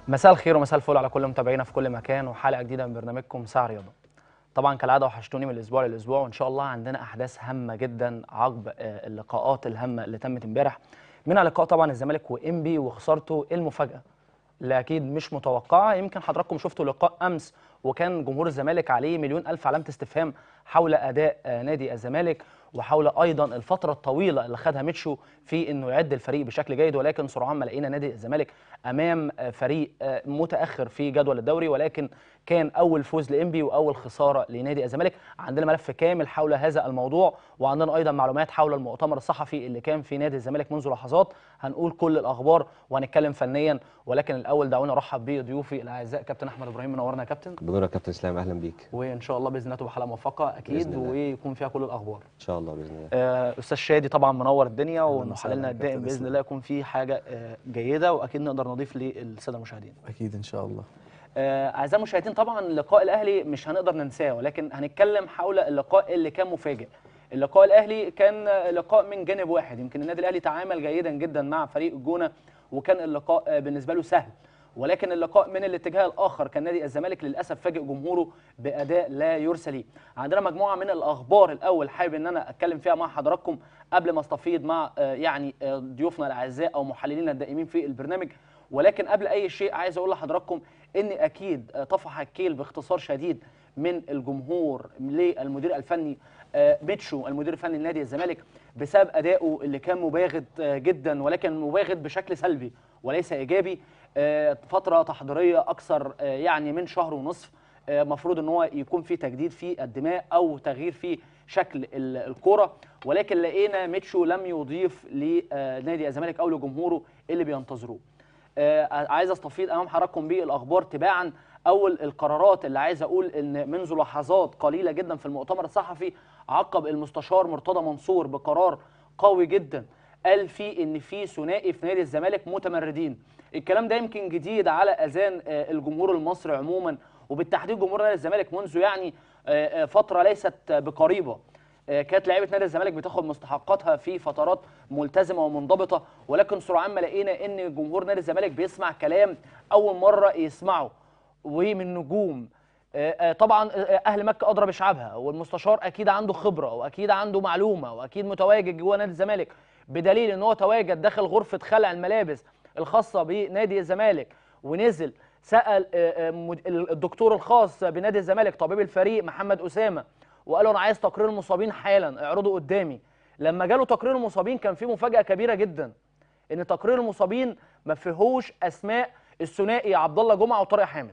مساء الخير ومساء الفل على كل متابعينا في كل مكان وحلقه جديده من برنامجكم ساعه رياضه. طبعا كالعاده وحشتوني من الاسبوع للاسبوع وان شاء الله عندنا احداث هامه جدا عقب آه، اللقاءات الهامه اللي تمت امبارح منها لقاء طبعا الزمالك وانبي وخسارته المفاجاه اللي اكيد مش متوقعه يمكن حضراتكم شفتوا لقاء امس وكان جمهور الزمالك عليه مليون الف علامه استفهام حول اداء آه، نادي الزمالك وحول ايضا الفتره الطويله اللي خدها ميتشو في انه يعد الفريق بشكل جيد ولكن سرعان ما لقينا نادي الزمالك امام آه، فريق آه، متاخر في جدول الدوري ولكن كان اول فوز لانبي واول خساره لنادي الزمالك عندنا ملف كامل حول هذا الموضوع وعندنا ايضا معلومات حول المؤتمر الصحفي اللي كان في نادي الزمالك منذ لحظات هنقول كل الاخبار وهنتكلم فنيا ولكن الاول دعونا ارحب بضيوفي الاعزاء كابتن احمد ابراهيم منورنا يا كابتن بنور يا كابتن اسلام اهلا بيك وان شاء الله باذن الله تبقى حلقه موفقه اكيد بإذن الله. ويكون فيها كل الاخبار ان شاء الله باذن الله آه، استاذ شادي طبعا منور الدنيا وسهلا ومحللنا يا الدائم كابتن باذن إسلام. الله يكون في حاجه آه، جيده واكيد نقدر نضيف للساده المشاهدين اكيد ان شاء الله آه، اعزائي المشاهدين طبعا لقاء الاهلي مش هنقدر ننساه ولكن هنتكلم حول اللقاء اللي كان مفاجئ اللقاء الاهلي كان آه، لقاء من جانب واحد يمكن النادي الاهلي تعامل جيدا جدا مع فريق الجونه وكان اللقاء آه، بالنسبه له سهل ولكن اللقاء من الاتجاه الاخر كان نادي الزمالك للاسف فاجئ جمهوره باداء لا يرثى ليه عندنا مجموعه من الاخبار الاول حابب ان انا اتكلم فيها مع حضراتكم قبل ما استفيض مع آه، يعني آه، ضيوفنا الاعزاء او محللينا الدائمين في البرنامج ولكن قبل اي شيء عايز اقول لحضراتكم ان اكيد آه، طفح الكيل باختصار شديد من الجمهور للمدير الفني آه، بيتشو المدير الفني لنادي الزمالك بسبب ادائه اللي كان مباغت آه، جدا ولكن مباغت بشكل سلبي وليس ايجابي آه، فتره تحضيريه اكثر آه، يعني من شهر ونصف المفروض ان هو يكون في تجديد في الدماء او تغيير في شكل ال- الكوره ولكن لقينا ميتشو لم يضيف لنادي الزمالك او لجمهوره اللي بينتظروه آه، عايز استفيض امام حضراتكم بالاخبار تباعا اول القرارات اللي عايز اقول ان منذ لحظات قليله جدا في المؤتمر الصحفي عقب المستشار مرتضى منصور بقرار قوي جدا قال فيه ان في ثنائي في نادي الزمالك متمردين الكلام ده يمكن جديد على اذان آه، الجمهور المصري عموما وبالتحديد جمهور نادي الزمالك منذ يعني آه، آه، فتره ليست آه، بقريبه آه، كانت لعيبه نادي الزمالك بتاخد مستحقاتها في فترات ملتزمه ومنضبطه ولكن سرعان ما لقينا ان جمهور نادي الزمالك بيسمع كلام اول مره يسمعه ومن نجوم آه، آه، طبعا آه، اهل مكه ادرى بشعبها والمستشار اكيد عنده خبره واكيد عنده معلومه واكيد متواجد جوه نادي الزمالك بدليل ان هو تواجد داخل غرفه خلع الملابس الخاصه بنادي الزمالك ونزل سال آه، آه، مد- الدكتور الخاص بنادي الزمالك طبيب الفريق محمد اسامه وقال له انا عايز تقرير المصابين حالا اعرضه قدامي لما جاله تقرير المصابين كان في مفاجاه كبيره جدا ان تقرير المصابين ما فيهوش اسماء الثنائي عبد الله جمعه وطارق حامد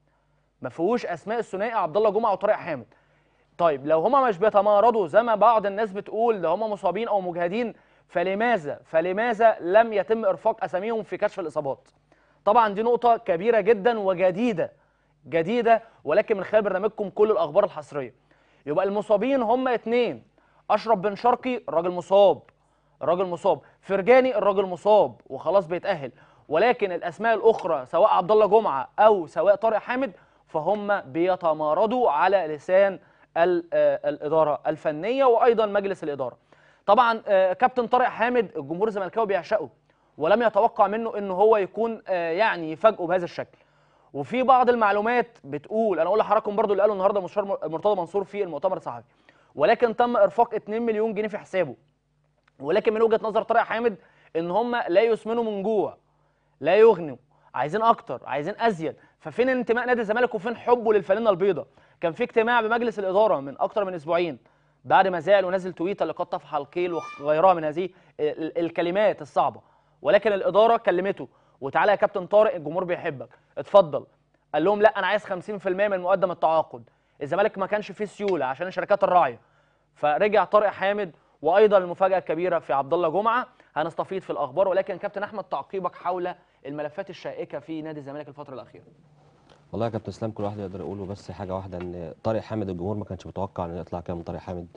ما فيهوش اسماء الثنائي عبد الله جمعه وطارق حامد طيب لو هما مش بيتمارضوا زي ما بعض الناس بتقول ده هما مصابين او مجهدين فلماذا فلماذا لم يتم ارفاق اساميهم في كشف الاصابات طبعا دي نقطه كبيره جدا وجديده جديده ولكن من خلال برنامجكم كل الاخبار الحصريه يبقى المصابين هم اتنين اشرف بن شرقي الراجل مصاب الراجل مصاب فرجاني الراجل مصاب وخلاص بيتاهل ولكن الاسماء الاخرى سواء عبد الله جمعه او سواء طارق حامد فهم بيتماردوا على لسان ال- آه، الاداره الفنيه وايضا مجلس الاداره طبعا آه، كابتن طارق حامد الجمهور الزملكاوي بيعشقه ولم يتوقع منه ان هو يكون آه، يعني يفاجئه بهذا الشكل وفي بعض المعلومات بتقول انا اقول لحضراتكم برضو اللي قاله النهارده مستشار مر- مرتضى منصور في المؤتمر الصحفي ولكن تم ارفاق 2 مليون جنيه في حسابه ولكن من وجهه نظر طارق حامد ان هم لا يسمنوا من جوع لا يغنوا عايزين اكتر عايزين ازيد ففين انتماء نادي الزمالك وفين حبه للفانله البيضاء كان في اجتماع بمجلس الاداره من اكتر من اسبوعين بعد ما زعل ونزل تويته لقد طفح القيل وغيرها من هذه ال- ال- الكلمات الصعبه ولكن الاداره كلمته وتعالى يا كابتن طارق الجمهور بيحبك اتفضل قال لهم لا انا عايز 50% من مقدم التعاقد الزمالك ما كانش فيه سيوله عشان الشركات الراعيه فرجع طارق حامد وايضا المفاجاه الكبيره في عبد الله جمعه هنستفيض في الاخبار ولكن كابتن احمد تعقيبك حول الملفات الشائكه في نادي الزمالك الفتره الاخيره والله يا كابتن اسلام كل واحد يقدر يقوله بس حاجه واحده ان طارق حامد الجمهور ما كانش متوقع انه يطلع كده من طارق حامد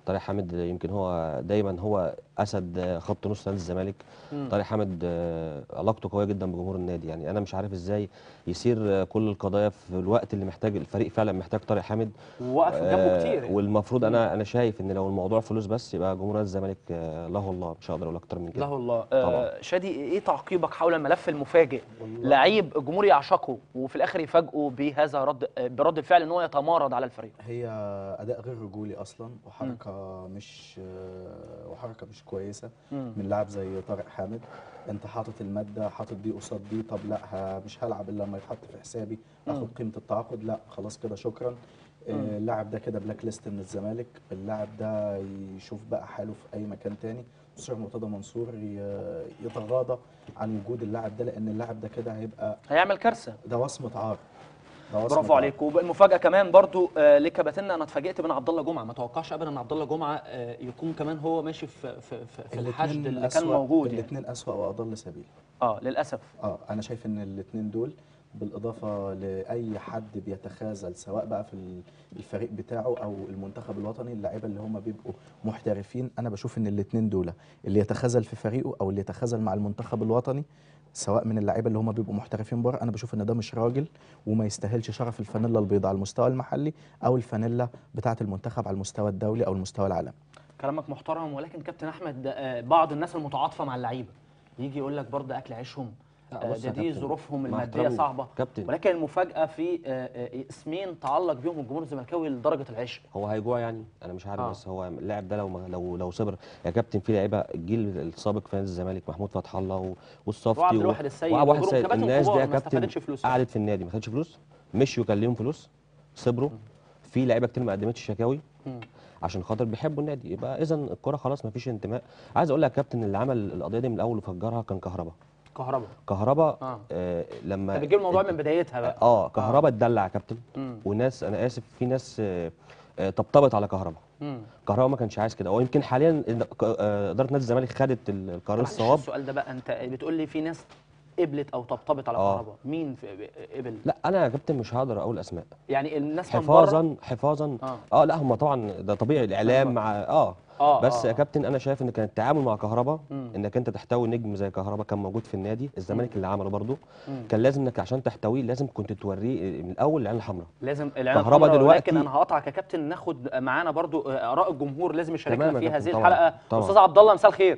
طارق حامد يمكن هو دايما هو اسد خط نص نادي الزمالك طارق حامد آه، علاقته قويه جدا بجمهور النادي يعني انا مش عارف ازاي يسير آه، كل القضايا في الوقت اللي محتاج الفريق فعلا محتاج طارق حامد ووقف جنبه آه، كتير والمفروض انا انا شايف ان لو الموضوع فلوس بس يبقى جمهور نادي الزمالك آه، له الله مش هقدر اقول اكتر من كده له الله طبعاً. آه شادي ايه تعقيبك حول الملف المفاجئ لعيب الجمهور يعشقه وفي الاخر يفاجئه بهذا رد آه، برد الفعل ان هو يتمارض على الفريق هي اداء غير رجولي اصلا وحركه مش آه، وحركه مش كويسه مم. من لاعب زي طارق حامد انت حاطط الماده حاطط دي قصاد دي طب لا ه- مش هلعب الا لما يتحط في حسابي اخد قيمه التعاقد لا خلاص كده شكرا آه، اللاعب ده كده بلاك ليست من الزمالك اللاعب ده يشوف بقى حاله في اي مكان تاني مستشار مرتضى منصور ي- يتغاضى عن وجود اللاعب ده لان اللاعب ده كده هيبقى هيعمل كارثه ده وصمه عار ده وصمة برافو عار. عليك والمفاجاه كمان برضو آه لكباتنة انا اتفاجئت من عبد الله جمعه ما توقعش ابدا ان عبد الله جمعه آه يكون كمان هو ماشي في في, في, في الحشد الاتنين اللي كان أسوأ- موجود يعني. الاثنين اسوأ واضل سبيل اه للاسف اه انا شايف ان الاثنين دول بالاضافه لاي حد بيتخاذل سواء بقى في ال- الفريق بتاعه او المنتخب الوطني اللعيبه اللي هم بيبقوا محترفين انا بشوف ان الاثنين دول اللي يتخاذل في فريقه او اللي يتخاذل مع المنتخب الوطني سواء من اللعيبه اللي هم بيبقوا محترفين بره انا بشوف ان ده مش راجل وما يستاهلش شرف الفانيلا البيضاء على المستوى المحلي او الفانيلا بتاعه المنتخب على المستوى الدولي او المستوى العالمي كلامك محترم ولكن كابتن احمد آه بعض الناس المتعاطفه مع اللعيبه يجي يقول لك برضه اكل عيشهم لا، آه بص ده يا دي كابتن، ظروفهم مع الماديه احترامي، صعبه كابتن. ولكن المفاجاه في آه آه اسمين تعلق بيهم الجمهور الزملكاوي لدرجه العشق هو هيجوع يعني انا مش عارف آه. بس هو اللاعب ده لو ما- لو لو صبر يا كابتن في لعيبه الجيل السابق في نادي الزمالك محمود فتح الله و- والصفتي وعبد و- الواحد السيد وعبد الواحد وغيرهم السيد كباتن الناس دي كبار يا ما كابتن استفادتش فلوس. قعدت في النادي ما خدتش فلوس مشيوا كان ليهم فلوس صبروا في لعيبه كتير ما قدمتش شكاوي مم. عشان خاطر بيحبوا النادي يبقى اذا الكوره خلاص ما فيش انتماء عايز اقول لك يا كابتن اللي عمل القضيه دي من الاول وفجرها كان كهربا كهرباء كهربا آه. آه لما انت بتجيب الموضوع من بدايتها بقى اه كهربا اتدلع يا كابتن مم. وناس انا اسف في ناس آه، آه، طبطبت على كهربا مم. كهربا ما كانش عايز كده هو يمكن حاليا إن- ك- آه، اداره نادي الزمالك خدت ال- القرار معلش الصواب السؤال ده بقى انت بتقول لي في ناس قبلت او طبطبت على آه. كهرباء مين في قبل لا انا يا كابتن مش هقدر اقول اسماء يعني الناس من بره حفاظا حفاظا آه. اه, لا هم طبعا ده طبيعي الاعلام مع اه آه، بس آه، يا آه. كابتن انا شايف ان كان التعامل مع كهربا مم. انك انت تحتوي نجم زي كهربا كان موجود في النادي الزمالك اللي عمله برضه مم. كان لازم انك عشان تحتويه لازم كنت توريه من الاول العين الحمراء لازم العين كهربا الحمراء دلوقتي- ولكن انا هقطعك يا كابتن ناخد معانا برضو آه، اراء الجمهور لازم يشاركنا تمام يا في كابتن، هذه طبعاً، الحلقه طبعاً. استاذ عبد الله مساء الخير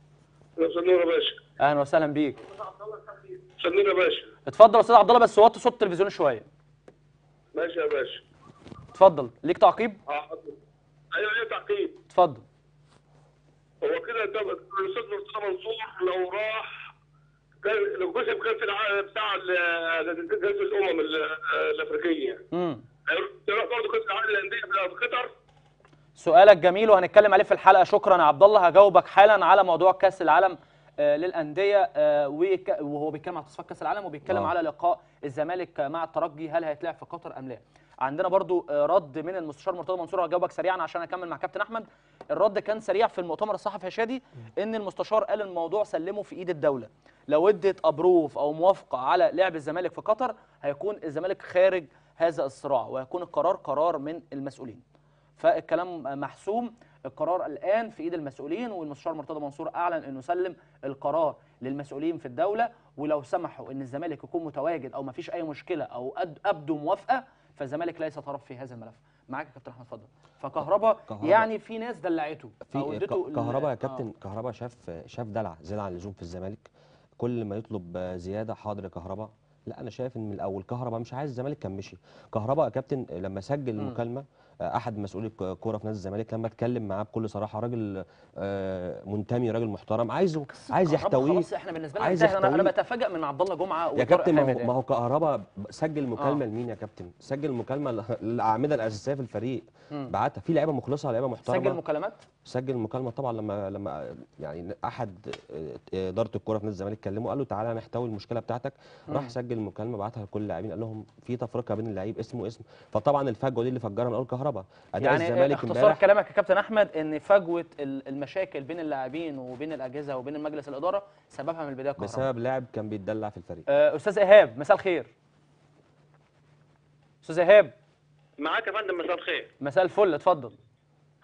مساء النور يا باشا اهلا وسهلا بيك مساء النور يا باشا اتفضل يا استاذ عبد الله بس وطي صوت التلفزيون شويه ماشي يا باشا اتفضل ليك تعقيب اه ايوه ايوه تعقيب اتفضل هو كده ده الاستاذ مرتضى منصور لو راح كان لو كسب كاس العالم بتاع ال- كاس الامم ال- الافريقيه امم يروح برضه كاس العالم للانديه في قطر سؤالك جميل وهنتكلم عليه في الحلقه شكرا يا عبد الله هجاوبك حالا على موضوع كاس العالم آه، للانديه آه، وك- وهو بيتكلم على تصفيات كاس العالم وبيتكلم آه. على لقاء الزمالك مع الترجي هل هيتلعب في قطر ام لا عندنا برضو آه، رد من المستشار مرتضى منصور هجاوبك سريعا عشان اكمل مع كابتن احمد الرد كان سريع في المؤتمر الصحفي يا شادي ان المستشار قال الموضوع سلمه في ايد الدوله لو ادت ابروف او موافقه على لعب الزمالك في قطر هيكون الزمالك خارج هذا الصراع ويكون القرار قرار من المسؤولين فالكلام محسوم القرار الان في ايد المسؤولين والمستشار مرتضى منصور اعلن انه سلم القرار للمسؤولين في الدوله ولو سمحوا ان الزمالك يكون متواجد او ما فيش اي مشكله او أد- ابدوا موافقه فالزمالك ليس طرف في هذا الملف معاك يا كابتن احمد اتفضل فكهربا كهربا. يعني في ناس دلعته او في اديته ك- ال- كهربا يا آه. كابتن كهربا شاف شاف دلع زياده عن اللزوم في الزمالك كل ما يطلب زياده حاضر يا كهربا لا انا شايف ان من الاول كهربا مش عايز الزمالك كان مشي كهربا يا كابتن لما سجل المكالمه احد مسؤولي الكوره في نادي الزمالك لما اتكلم معاه بكل صراحه راجل آه، منتمي راجل محترم عايزه عايز كهربا يحتويه خلاص احنا بالنسبه لنا عايز انتهى. انا انا يحتويه. بتفاجئ من عبد الله جمعه يا وطارق كابتن ما حامد هو, ما هو كهربا سجل مكالمه آه. لمين يا كابتن سجل مكالمه للاعمده الاساسيه في الفريق بعتها في لعيبه مخلصه لعيبه محترمه سجل مكالمات سجل مكالمه طبعا لما لما يعني احد آه، اداره الكوره في نادي الزمالك كلمه قال له تعالى نحتوي المشكله بتاعتك راح سجل مكالمه بعتها لكل اللاعبين قال لهم في تفرقه بين اللعيب اسمه اسم فطبعا الفجوه دي اللي فجرها من اول كهربا اداء يعني الزمالك اختصار امبارح كلامك يا كابتن احمد ان فجوه ال- المشاكل بين اللاعبين وبين الاجهزه وبين مجلس الاداره سببها من البدايه كهرباء بسبب لاعب كان بيتدلع في الفريق آه، استاذ ايهاب مساء الخير استاذ ايهاب معاك يا فندم مساء الخير مساء الفل اتفضل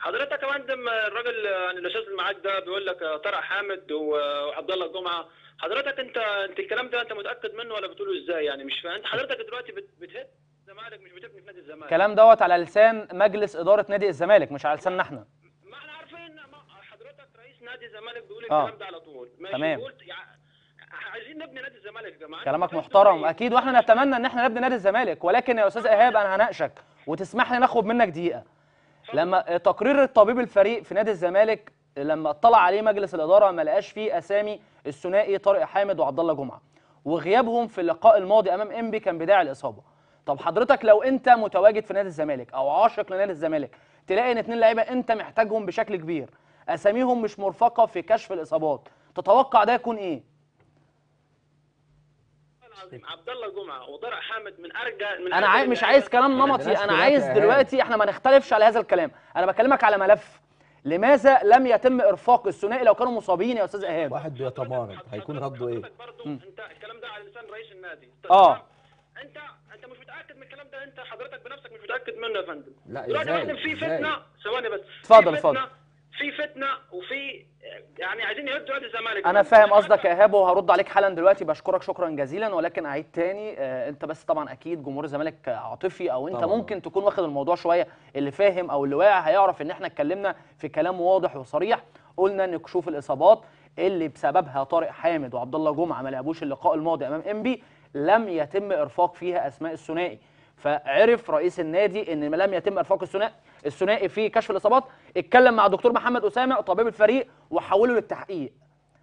حضرتك يا فندم الراجل يعني الاستاذ اللي معاك ده بيقول لك طارق حامد و- وعبد الله الجمعه حضرتك انت انت الكلام ده انت متاكد منه ولا بتقوله ازاي يعني مش فاهم انت حضرتك دلوقتي بت- بتهد الزمالك مش بتبني في نادي الزمالك الكلام دوت على لسان مجلس اداره نادي الزمالك مش على لساننا احنا ما احنا عارفين ما حضرتك رئيس نادي الزمالك بيقول آه. الكلام ده على طول ماشي تمام. بيقول يعني عايزين نبني نادي الزمالك يا جماعه كلامك أنت عايز محترم تقول إيه؟ اكيد واحنا نتمنى ان احنا نبني نادي الزمالك ولكن يا استاذ ايهاب انا هناقشك وتسمح لي ناخد منك دقيقه لما تقرير الطبيب الفريق في نادي الزمالك لما اطلع عليه مجلس الاداره ما لقاش فيه اسامي الثنائي طارق حامد وعبد الله جمعه وغيابهم في اللقاء الماضي امام انبي كان بداعي الاصابه طب حضرتك لو انت متواجد في نادي الزمالك او عاشق لنادي الزمالك تلاقي ان اتنين لعيبه انت محتاجهم بشكل كبير اساميهم مش مرفقه في كشف الاصابات تتوقع ده يكون ايه العظيم عبد الله جمعه وطارق حامد من ارجى من انا أرجى عايز مش اللعيبة. عايز كلام ما نمطي عندناش انا خلاف عايز يا دلوقتي احنا ما نختلفش على هذا الكلام انا بكلمك على ملف لماذا لم يتم ارفاق الثنائي لو كانوا مصابين يا استاذ ايهاب واحد بيتمارض هيكون رده ايه حضرتك برضو انت الكلام ده على لسان رئيس النادي آه. تمام؟ انت انت مش متاكد من الكلام ده انت حضرتك بنفسك مش متاكد منه يا فندم لا، دلوقتي يا إزاي؟ فندم في إزاي؟ فتنه ثواني بس اتفضل، في اتفضل. فتنة- في فتنه وفي يعني عايزين يهدوا نادي الزمالك انا فاهم قصدك يا ايهاب وهرد عليك حالا دلوقتي بشكرك شكرا جزيلا ولكن اعيد تاني آه، انت بس طبعا اكيد جمهور الزمالك عاطفي او انت طبعاً. ممكن تكون واخد الموضوع شويه اللي فاهم او اللي واعي هيعرف ان احنا اتكلمنا في كلام واضح وصريح قلنا ان كشوف الاصابات اللي بسببها طارق حامد وعبد الله جمعه ما لعبوش اللقاء الماضي امام انبي لم يتم ارفاق فيها اسماء الثنائي فعرف رئيس النادي ان لم يتم ارفاق الثنائي الثنائي في كشف الاصابات اتكلم مع دكتور محمد اسامه طبيب الفريق وحوله للتحقيق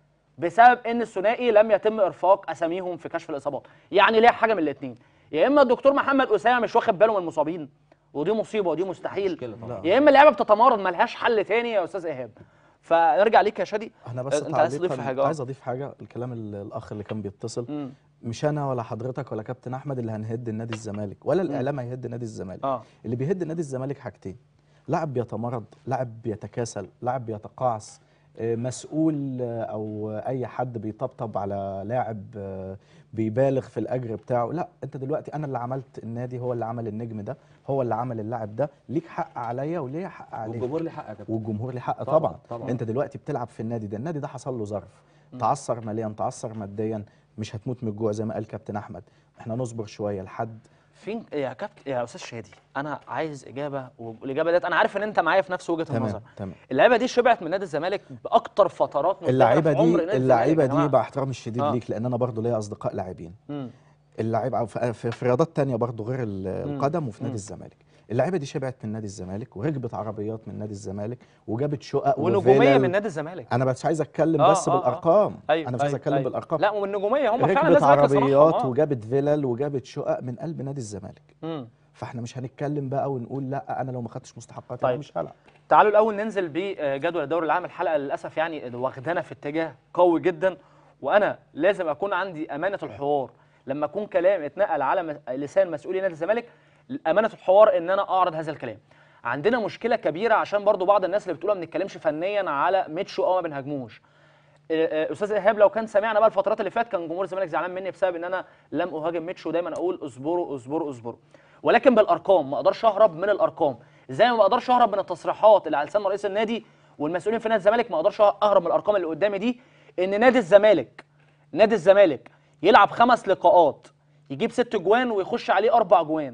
بسبب ان الثنائي لم يتم ارفاق اساميهم في كشف الاصابات يعني ليه حاجه من الاثنين يا اما الدكتور محمد اسامه مش واخد باله من المصابين ودي مصيبه ودي مستحيل مشكلة طبعا. يا اما اللعيبه بتتمارض ملهاش حل تاني يا استاذ ايهاب فنرجع ليك يا شادي انا بس انت عايز تضيف تعليقاً- حاجه آه. عايز اضيف حاجه الكلام ال- الاخ اللي كان بيتصل مم. مش انا ولا حضرتك ولا كابتن احمد اللي هنهد نادي الزمالك ولا الاعلام هيهد نادي الزمالك اه اللي بيهد نادي الزمالك حاجتين لاعب بيتمرض لاعب بيتكاسل لاعب بيتقاعس آه، مسؤول آه، او اي حد بيطبطب على لاعب آه، بيبالغ في الاجر بتاعه لا انت دلوقتي انا اللي عملت النادي هو اللي عمل النجم ده هو اللي عمل اللاعب ده ليك حق عليا وليا حق عليك والجمهور ليه حق يا كابتن والجمهور ليه حق طبعاً، طبعا, طبعاً. انت دلوقتي بتلعب في النادي ده النادي ده حصل له ظرف تعثر ماليا تعثر ماديا مش هتموت من الجوع زي ما قال كابتن احمد احنا نصبر شويه لحد فين يا كابتن يا استاذ شادي انا عايز اجابه والاجابه ديت انا عارف ان انت معايا في نفس وجهه النظر تمام تمام اللعيبه دي شبعت من نادي الزمالك باكتر فترات مستمرة اللعيبه في عمر دي نادي اللعيبه الزمالك يا دي جماعة. باحترامي الشديد آه. ليك لان انا برضو ليا اصدقاء لاعبين مم. اللعيبه في, في, في رياضات تانية برضو غير ال- مم. القدم وفي مم. نادي الزمالك اللعيبه دي شبعت من نادي الزمالك وركبت عربيات من نادي الزمالك وجابت شقق ونجوميه وفلل. من نادي الزمالك انا بس عايز اتكلم آه، بس آه، آه. بالارقام ايوه انا مش عايز أيوة، اتكلم أيوة. بالارقام لا ومن النجوميه هم فعلا ركبت ناس راكبة صراحة، عربيات آه. وجابت فلل وجابت شقق من قلب نادي الزمالك مم. فاحنا مش هنتكلم بقى ونقول لا انا لو ما خدتش مستحقاتي طيب. انا مش هلعب تعالوا الاول ننزل بجدول الدوري العام الحلقه للاسف يعني واخدانا في اتجاه قوي جدا وانا لازم اكون عندي امانه الحوار لما اكون كلام اتنقل على م- لسان مسؤولي نادي الزمالك امانه الحوار ان انا اعرض هذا الكلام عندنا مشكله كبيره عشان برضو بعض الناس اللي بتقول ما بنتكلمش فنيا على ميتشو او ما بنهاجموش آه، آه، استاذ ايهاب لو كان سمعنا بقى الفترات اللي فاتت كان جمهور الزمالك زعلان مني بسبب ان انا لم اهاجم ميتشو دايما اقول اصبروا اصبروا اصبروا ولكن بالارقام ما اقدرش اهرب من الارقام زي ما ما اقدرش اهرب من التصريحات اللي على لسان رئيس النادي والمسؤولين في نادي الزمالك ما اقدرش اهرب من الارقام اللي قدامي دي ان نادي الزمالك نادي الزمالك يلعب خمس لقاءات يجيب ست جوان ويخش عليه اربع جوان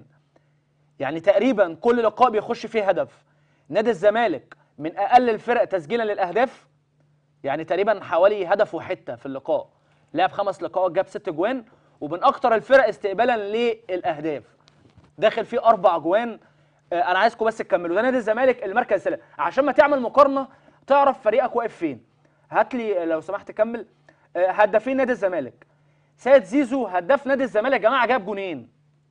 يعني تقريبا كل لقاء بيخش فيه هدف نادي الزمالك من اقل الفرق تسجيلا للاهداف يعني تقريبا حوالي هدف وحته في اللقاء لعب خمس لقاءات جاب ست جوان ومن اكتر الفرق استقبالا للاهداف داخل فيه اربع جوان آه، انا عايزكم بس تكملوا ده نادي الزمالك المركز الثالث عشان ما تعمل مقارنه تعرف فريقك واقف فين هات لي آه، لو سمحت كمل آه، هدافين نادي الزمالك سيد زيزو هداف نادي الزمالك يا جماعه جاب جونين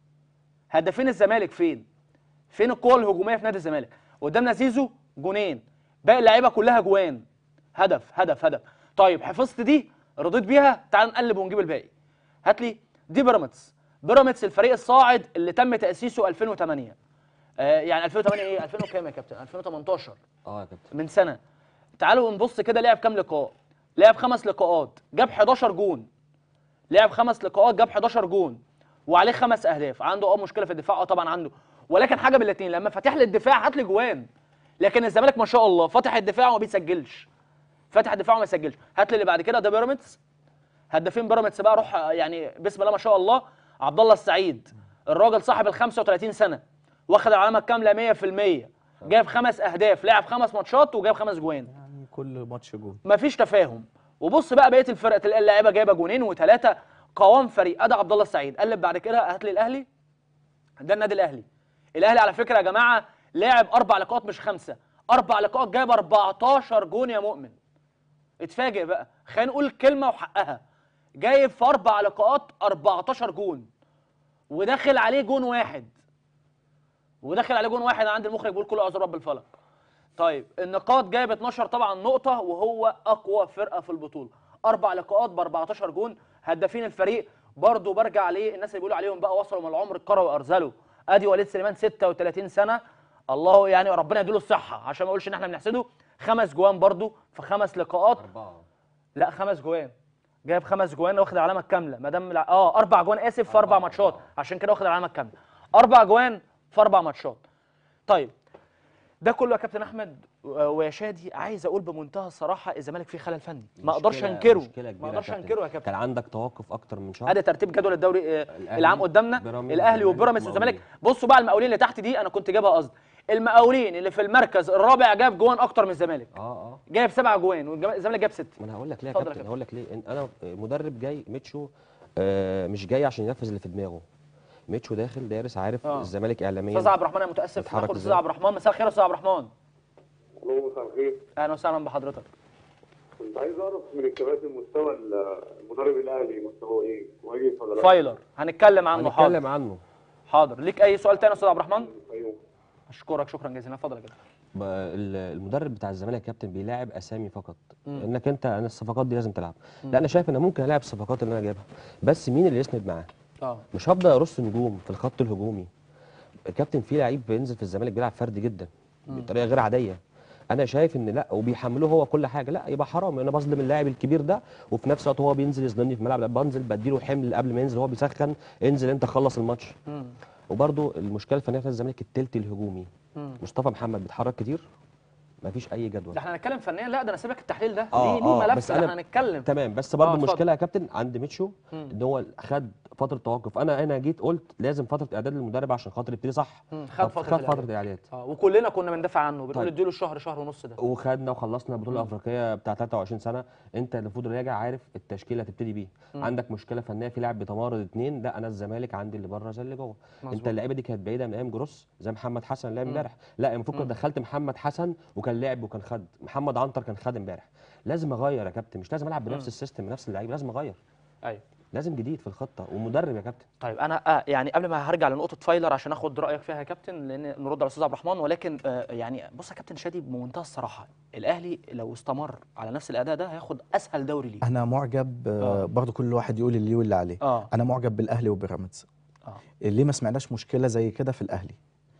هدافين الزمالك فين فين القوه الهجوميه في نادي الزمالك قدامنا زيزو جونين باقي اللعيبه كلها جوان هدف هدف هدف طيب حفظت دي رضيت بيها تعال نقلب ونجيب الباقي هات لي دي بيراميدز بيراميدز الفريق الصاعد اللي تم تاسيسه 2008 آه يعني 2008 ايه 2000 وكام يا كابتن 2018 اه يا كابتن من سنه تعالوا نبص كده لعب كام لقاء لعب خمس لقاءات جاب 11 جون لعب خمس لقاءات جاب 11 جون وعليه خمس اهداف عنده اه مشكله في الدفاع اه طبعا عنده ولكن حاجه من الاثنين لما فاتح لي الدفاع هات لي جوان لكن الزمالك ما شاء الله فاتح الدفاع وما بيسجلش فاتح الدفاع وما يسجلش هات لي اللي بعد كده ده بيراميدز هدافين بيراميدز بقى روح يعني بسم الله ما شاء الله عبد الله السعيد الراجل صاحب ال 35 سنه واخد العلامه الكامله 100% جايب خمس اهداف لعب خمس ماتشات وجايب خمس جوان يعني كل ماتش جول مفيش تفاهم وبص بقى بقيه الفرق تلاقي اللعيبه جايبه جونين وثلاثه قوام فريق ادى عبد الله السعيد قلب بعد كده هات لي الاهلي ده النادي الاهلي الاهلي على فكره يا جماعه لاعب اربع لقاءات مش خمسه اربع لقاءات جايب 14 جون يا مؤمن اتفاجئ بقى خلينا نقول كلمه وحقها جايب في اربع لقاءات 14 جون وداخل عليه جون واحد وداخل عليه جون واحد عند المخرج بيقول كله اعذر رب الفلق طيب النقاط جايب 12 طبعا نقطة وهو أقوى فرقة في البطولة أربع لقاءات ب 14 جون هدافين الفريق برضه برجع عليه الناس اللي بيقولوا عليهم بقى وصلوا من العمر الكروي أرزلوا أدي وليد سليمان 36 سنة الله يعني ربنا يديله الصحة عشان ما أقولش إن إحنا بنحسده خمس جوان برضه في خمس لقاءات أربعة لا خمس جوان جايب خمس جوان واخد العلامه الكامله ما دام لا- اه اربع جوان اسف في اربع ماتشات عشان كده واخد العلامه الكامله اربع جوان في اربع ماتشات طيب ده كله يا كابتن احمد و- ويا شادي عايز اقول بمنتهى الصراحه الزمالك فيه خلل فني ما اقدرش مشكلة- انكره مشكلة كبيرة ما يا اقدرش كابتن. انكره يا كابتن كان عندك توقف اكتر من شهر ادي ترتيب جدول الدوري آه، الأهلي، العام قدامنا بيراميدز، الاهلي الزمالك، وبيراميدز والزمالك المقاولين. بصوا بقى المقاولين اللي تحت دي انا كنت جايبها قصد المقاولين اللي في المركز الرابع جاب جوان اكتر من الزمالك اه اه جايب سبع جوان والزمالك جاب ست ما انا هقول لك ليه يا اتفضل يا كابتن كابتن. هقول لك ليه إن انا مدرب جاي ميتشو آه مش جاي عشان ينفذ اللي في دماغه ميتشو داخل دارس عارف آه. الزمالك اعلاميا استاذ عبد الرحمن انا متاسف بيتحرك ناخد استاذ إزاي؟ عبد الرحمن مساء الخير يا استاذ عبد الرحمن الو مساء الخير اهلا وسهلا بحضرتك كنت عايز اعرف من الكباتن مستوى المدرب الاهلي مستواه ايه؟ كويس ولا لا؟ فايلر هنتكلم عنه حاضر هنتكلم عنه حاضر ليك اي سؤال تاني يا استاذ عبد الرحمن ايوه اشكرك شكرا جزيلا اتفضل يا كابتن ب- ال- المدرب بتاع الزمالك يا كابتن بيلاعب اسامي فقط انك انت انا الصفقات دي لازم تلعب لا انا شايف ان ممكن العب الصفقات اللي انا جايبها بس مين اللي يسند معاه اه مش هبدا ارص نجوم في الخط الهجومي الكابتن في لعيب بينزل في الزمالك بيلعب فردي جدا بطريقه غير عاديه انا شايف ان لا وبيحمله هو كل حاجه لا يبقى حرام انا بظلم اللاعب الكبير ده وفي نفس الوقت هو بينزل يظلمني في الملعب لا بنزل بديله حمل قبل ما ينزل هو بيسخن انزل انت خلص الماتش وبرده المشكله الفنيه في الزمالك التلت الهجومي مصطفى محمد بيتحرك كتير مفيش اي جدول ده احنا هنتكلم فنيا لا ده انا سيبك التحليل ده آه، ليه ليه آه، ملف بس ده أنا- احنا هنتكلم تمام بس برضه آه، اتفضل. المشكله يا كابتن عند ميتشو ان هو خد فتره توقف انا انا جيت قلت لازم فتره اعداد للمدرب عشان خاطر يبتدي صح مم، خد طب فترة خد الإعداد. فتره الاعداد اه وكلنا كنا بندافع عنه بنقول طيب. اديله شهر شهر ونص ده وخدنا وخلصنا البطوله الافريقيه بتاع 23 سنه انت المفروض راجع عارف التشكيله هتبتدي بيه عندك مشكله فنيه في لاعب بيتمرد اتنين لا انا الزمالك عندي اللي بره زي اللي جوه مظبوط. انت اللعيبه دي كانت بعيده من ايام جروس زي محمد حسن لعب امبارح لا المفروض كنت دخلت محمد حسن وكان لعب وكان خد محمد عنتر كان خد امبارح لازم اغير يا كابتن مش لازم العب بنفس السيستم بنفس اللعيبه لازم اغير ايوه لازم جديد في الخطه ومدرب يا كابتن طيب انا آه يعني قبل ما هرجع لنقطه فايلر عشان اخد رايك فيها يا كابتن لان نرد على الاستاذ عبد الرحمن ولكن آه يعني بص يا كابتن شادي بمنتهى الصراحه الاهلي لو استمر على نفس الاداء ده هياخد اسهل دوري ليه انا معجب آه. برضو كل واحد يقول اللي واللي عليه اه انا معجب بالاهلي وبيراميدز اه ليه ما سمعناش مشكله زي كده في الاهلي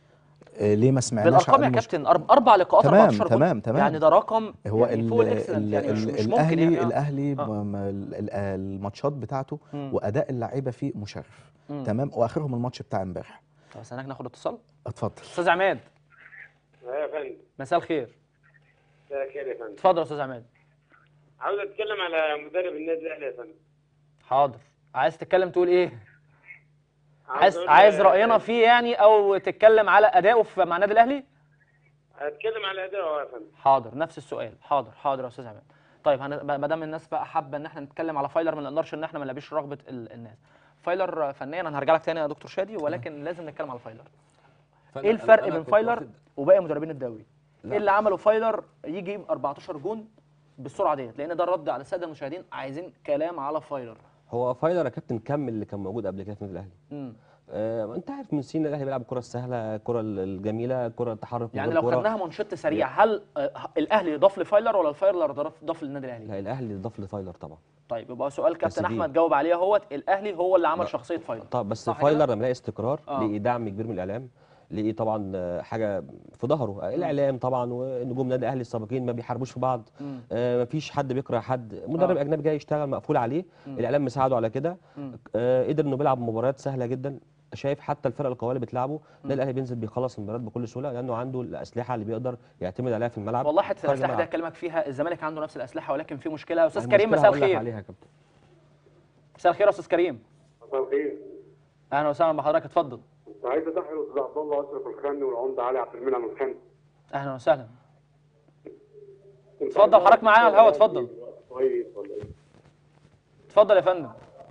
آه، ليه ما سمعناش بالارقام يا عن مش- كابتن أرب- اربع لقاءات تمام، 14 جول. تمام، تمام. يعني ده رقم هو يعني ال فوق الاكسلنت ال يعني مش, ال مش ممكن الاهلي يعني آه. الاهلي آه. م- ال- ال- الماتشات بتاعته مم. واداء اللعيبه فيه مشرف مم. تمام واخرهم الماتش بتاع امبارح طب استناك ناخد اتصال اتفضل استاذ عماد ايوه يا فندم مساء الخير مساء الخير يا فندم اتفضل يا استاذ عماد عاوز اتكلم على مدرب النادي الاهلي يا فندم حاضر عايز تتكلم تقول ايه عايز أقول- عايز راينا فيه يعني او تتكلم على ادائه في مع النادي الاهلي هتكلم على اداءه يا فندم حاضر نفس السؤال حاضر حاضر يا استاذ عماد طيب هن... ما دام الناس بقى حابه ان احنا نتكلم على فايلر ما نقدرش ان احنا ما نلبيش رغبه ال... الناس فايلر فنيا انا هرجع لك تاني يا دكتور شادي ولكن لازم نتكلم على فايلر ايه الفرق بين فايلر وباقي مدربين الدوري ايه اللي عمله فايلر يجي يجيب 14 جون بالسرعه ديت لان ده الرد على الساده المشاهدين عايزين كلام على فايلر هو فايلر يا كابتن كمل اللي كان موجود قبل كده في النادي الاهلي امم آه انت عارف من سنين الاهلي بيلعب الكره السهله الكره الجميله الكره التحرك من يعني غير لو كرة. خدناها منشط سريع هل آه، الاهلي ضاف لفايلر ولا الفايلر ضاف ضاف للنادي الاهلي لا الاهلي ضاف لفايلر طبعا طيب يبقى سؤال كابتن دي- احمد جاوب عليه اهوت الاهلي هو اللي عمل لا. شخصيه فايلر طب بس صح فايلر كده؟ لما لقى استقرار آه. لقي دعم كبير من الاعلام لقي طبعا آه، حاجه في ظهره آه، الاعلام طبعا ونجوم النادي الاهلي السابقين ما بيحاربوش في بعض مم. آه مفيش حد بيكره حد مدرب آه. اجنبي جاي يشتغل مقفول عليه مم. الاعلام مساعده على كده مم. آه قدر انه بيلعب مباريات سهله جدا شايف حتى الفرق القويه اللي بتلعبه النادي الاهلي بينزل بيخلص المباريات بكل سهوله لانه عنده الاسلحه اللي بيقدر يعتمد عليها في الملعب والله حته خارج الاسلحه دي الملعب. هكلمك فيها الزمالك عنده نفس الاسلحه ولكن في مشكله استاذ المشكلة كريم مساء هقول لك الخير عليها يا كابتن مساء الخير يا استاذ كريم مساء الخير اهلا وسهلا بحضرتك اتفضل كنت عايز ادخل الاستاذ عبد الله اشرف الخاني والعمده علي عبد المنعم الخاني اهلا وسهلا اتفضل حضرتك معايا على الهوا اتفضل كويس ولا ايه؟ اتفضل يا فندم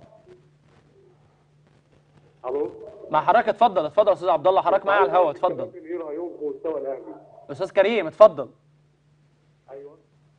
الو مع حضرتك اتفضل اتفضل يا استاذ عبد الله حضرتك معايا على الهوا اتفضل ايه رايهم في مستوى الاهلي؟ استاذ كريم اتفضل ايوه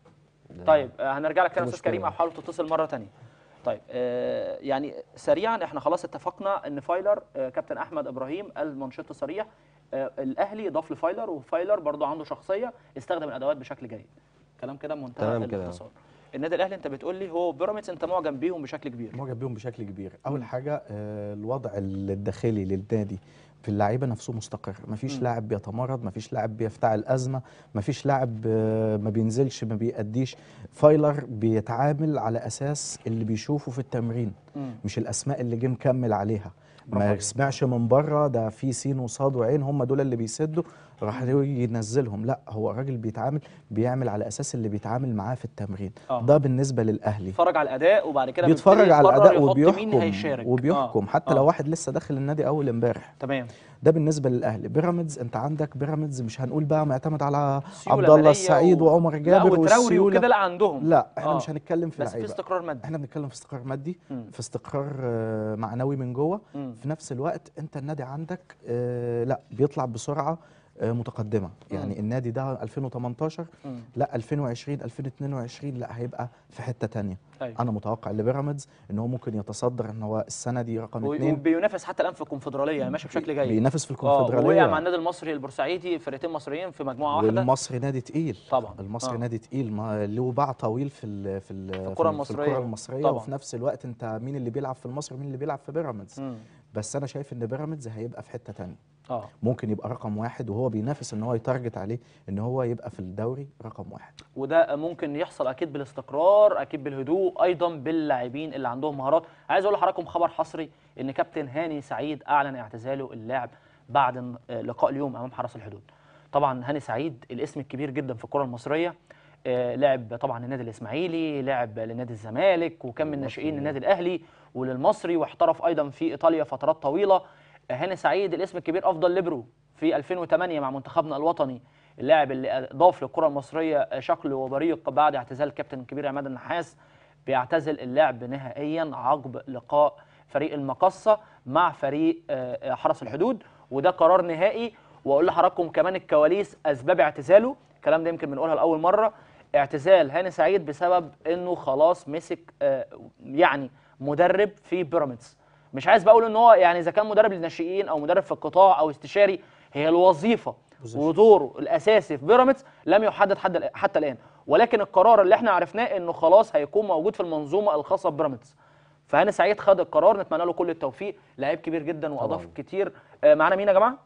طيب آه، هنرجع لك تاني يا استاذ مشكلة. كريم او حاول تتصل مره تانية طيب آه، يعني سريعا احنا خلاص اتفقنا ان فايلر آه، كابتن احمد ابراهيم قال منشط صريح آه، الاهلي ضاف لفايلر وفايلر برضه عنده شخصيه استخدم الادوات بشكل جيد كلام كده بمنتهى تمام كده. الاختصار النادي الاهلي انت بتقول لي هو بيراميدز انت معجب بيهم بشكل كبير معجب بيهم بشكل كبير اول حاجه آه، الوضع الداخلي للنادي في اللعيبه نفسه مستقر مفيش مم. لاعب بيتمرد مفيش لاعب بيفتعل ازمه مفيش لاعب آه، ما بينزلش ما بيأديش فايلر بيتعامل على اساس اللي بيشوفه في التمرين مم. مش الاسماء اللي جه مكمل عليها برافو ما عليك. يسمعش من بره ده في سين وصاد وعين هم دول اللي بيسدوا راح ينزلهم لا هو الراجل بيتعامل بيعمل على اساس اللي بيتعامل معاه في التمرين آه. ده بالنسبه للاهلي بيتفرج على الاداء وبعد كده بيتفرج بيبتدي على يقرر الاداء يحط مين وبيحكم هيشارك وبيحكم آه. حتى آه. لو واحد لسه داخل النادي اول امبارح تمام ده بالنسبه للاهلي بيراميدز انت عندك بيراميدز مش هنقول بقى معتمد على سيولة عبد الله مالية السعيد و- وعمر لا جابر وتراوري والسيوله وكده لا عندهم لا احنا آه. مش هنتكلم في بس في لعيبه استقرار مادي احنا بنتكلم في استقرار مادي مم. في استقرار آه، معنوي من جوه مم. في نفس الوقت انت النادي عندك آه، لا بيطلع بسرعه آه، متقدمه يعني النادي ده 2018 مم. لا 2020 2022 لا هيبقى في حته تانية أيوة. انا متوقع لبيراميدز ان هو ممكن يتصدر ان هو السنه دي رقم و- اثنين وبينافس حتى الان في الكونفدراليه يعني ماشي بشكل جيد بينافس في اه ووقع الكونفدراليه مع النادي المصري البورسعيدي فرقتين مصريين في مجموعه واحده والمصري نادي تقيل طبعا. المصري آه. نادي تقيل ما له باع طويل في ال في ال في الكرة ال- المصرية. في الكره المصريه طبعا. وفي نفس الوقت انت مين اللي بيلعب في المصري ومين اللي بيلعب في بيراميدز مم. بس انا شايف ان بيراميدز هيبقى في حته تانية اه ممكن يبقى رقم واحد وهو بينافس ان هو يتارجت عليه ان هو يبقى في الدوري رقم واحد وده ممكن يحصل اكيد بالاستقرار اكيد بالهدوء ايضا باللاعبين اللي عندهم مهارات عايز اقول لحضراتكم خبر حصري ان كابتن هاني سعيد اعلن اعتزاله اللعب بعد ن- آه، لقاء اليوم امام حرس الحدود طبعا هاني سعيد الاسم الكبير جدا في الكره المصريه آه، لعب طبعا للنادي الاسماعيلي لعب لنادي الزمالك وكان من ناشئين النادي الاهلي وللمصري واحترف ايضا في ايطاليا فترات طويله آه، هاني سعيد الاسم الكبير افضل ليبرو في 2008 مع منتخبنا الوطني اللاعب اللي ضاف للكره المصريه شكل وبريق بعد اعتزال الكابتن الكبير عماد النحاس بيعتزل اللعب نهائيا عقب لقاء فريق المقصه مع فريق آه، آه، حرس الحدود وده قرار نهائي واقول لحضراتكم كمان الكواليس اسباب اعتزاله الكلام ده يمكن بنقولها لاول مره اعتزال هاني سعيد بسبب انه خلاص مسك آه، يعني مدرب في بيراميدز مش عايز بقول ان هو يعني اذا كان مدرب للناشئين او مدرب في القطاع او استشاري هي الوظيفه ودوره الاساسي في بيراميدز لم يحدد حد حتى الان ولكن القرار اللي احنا عرفناه انه خلاص هيكون موجود في المنظومه الخاصه ببيراميدز فهاني سعيد خد القرار نتمنى له كل التوفيق لعيب كبير جدا واضاف طبعاً. كتير آه، معانا مين يا جماعه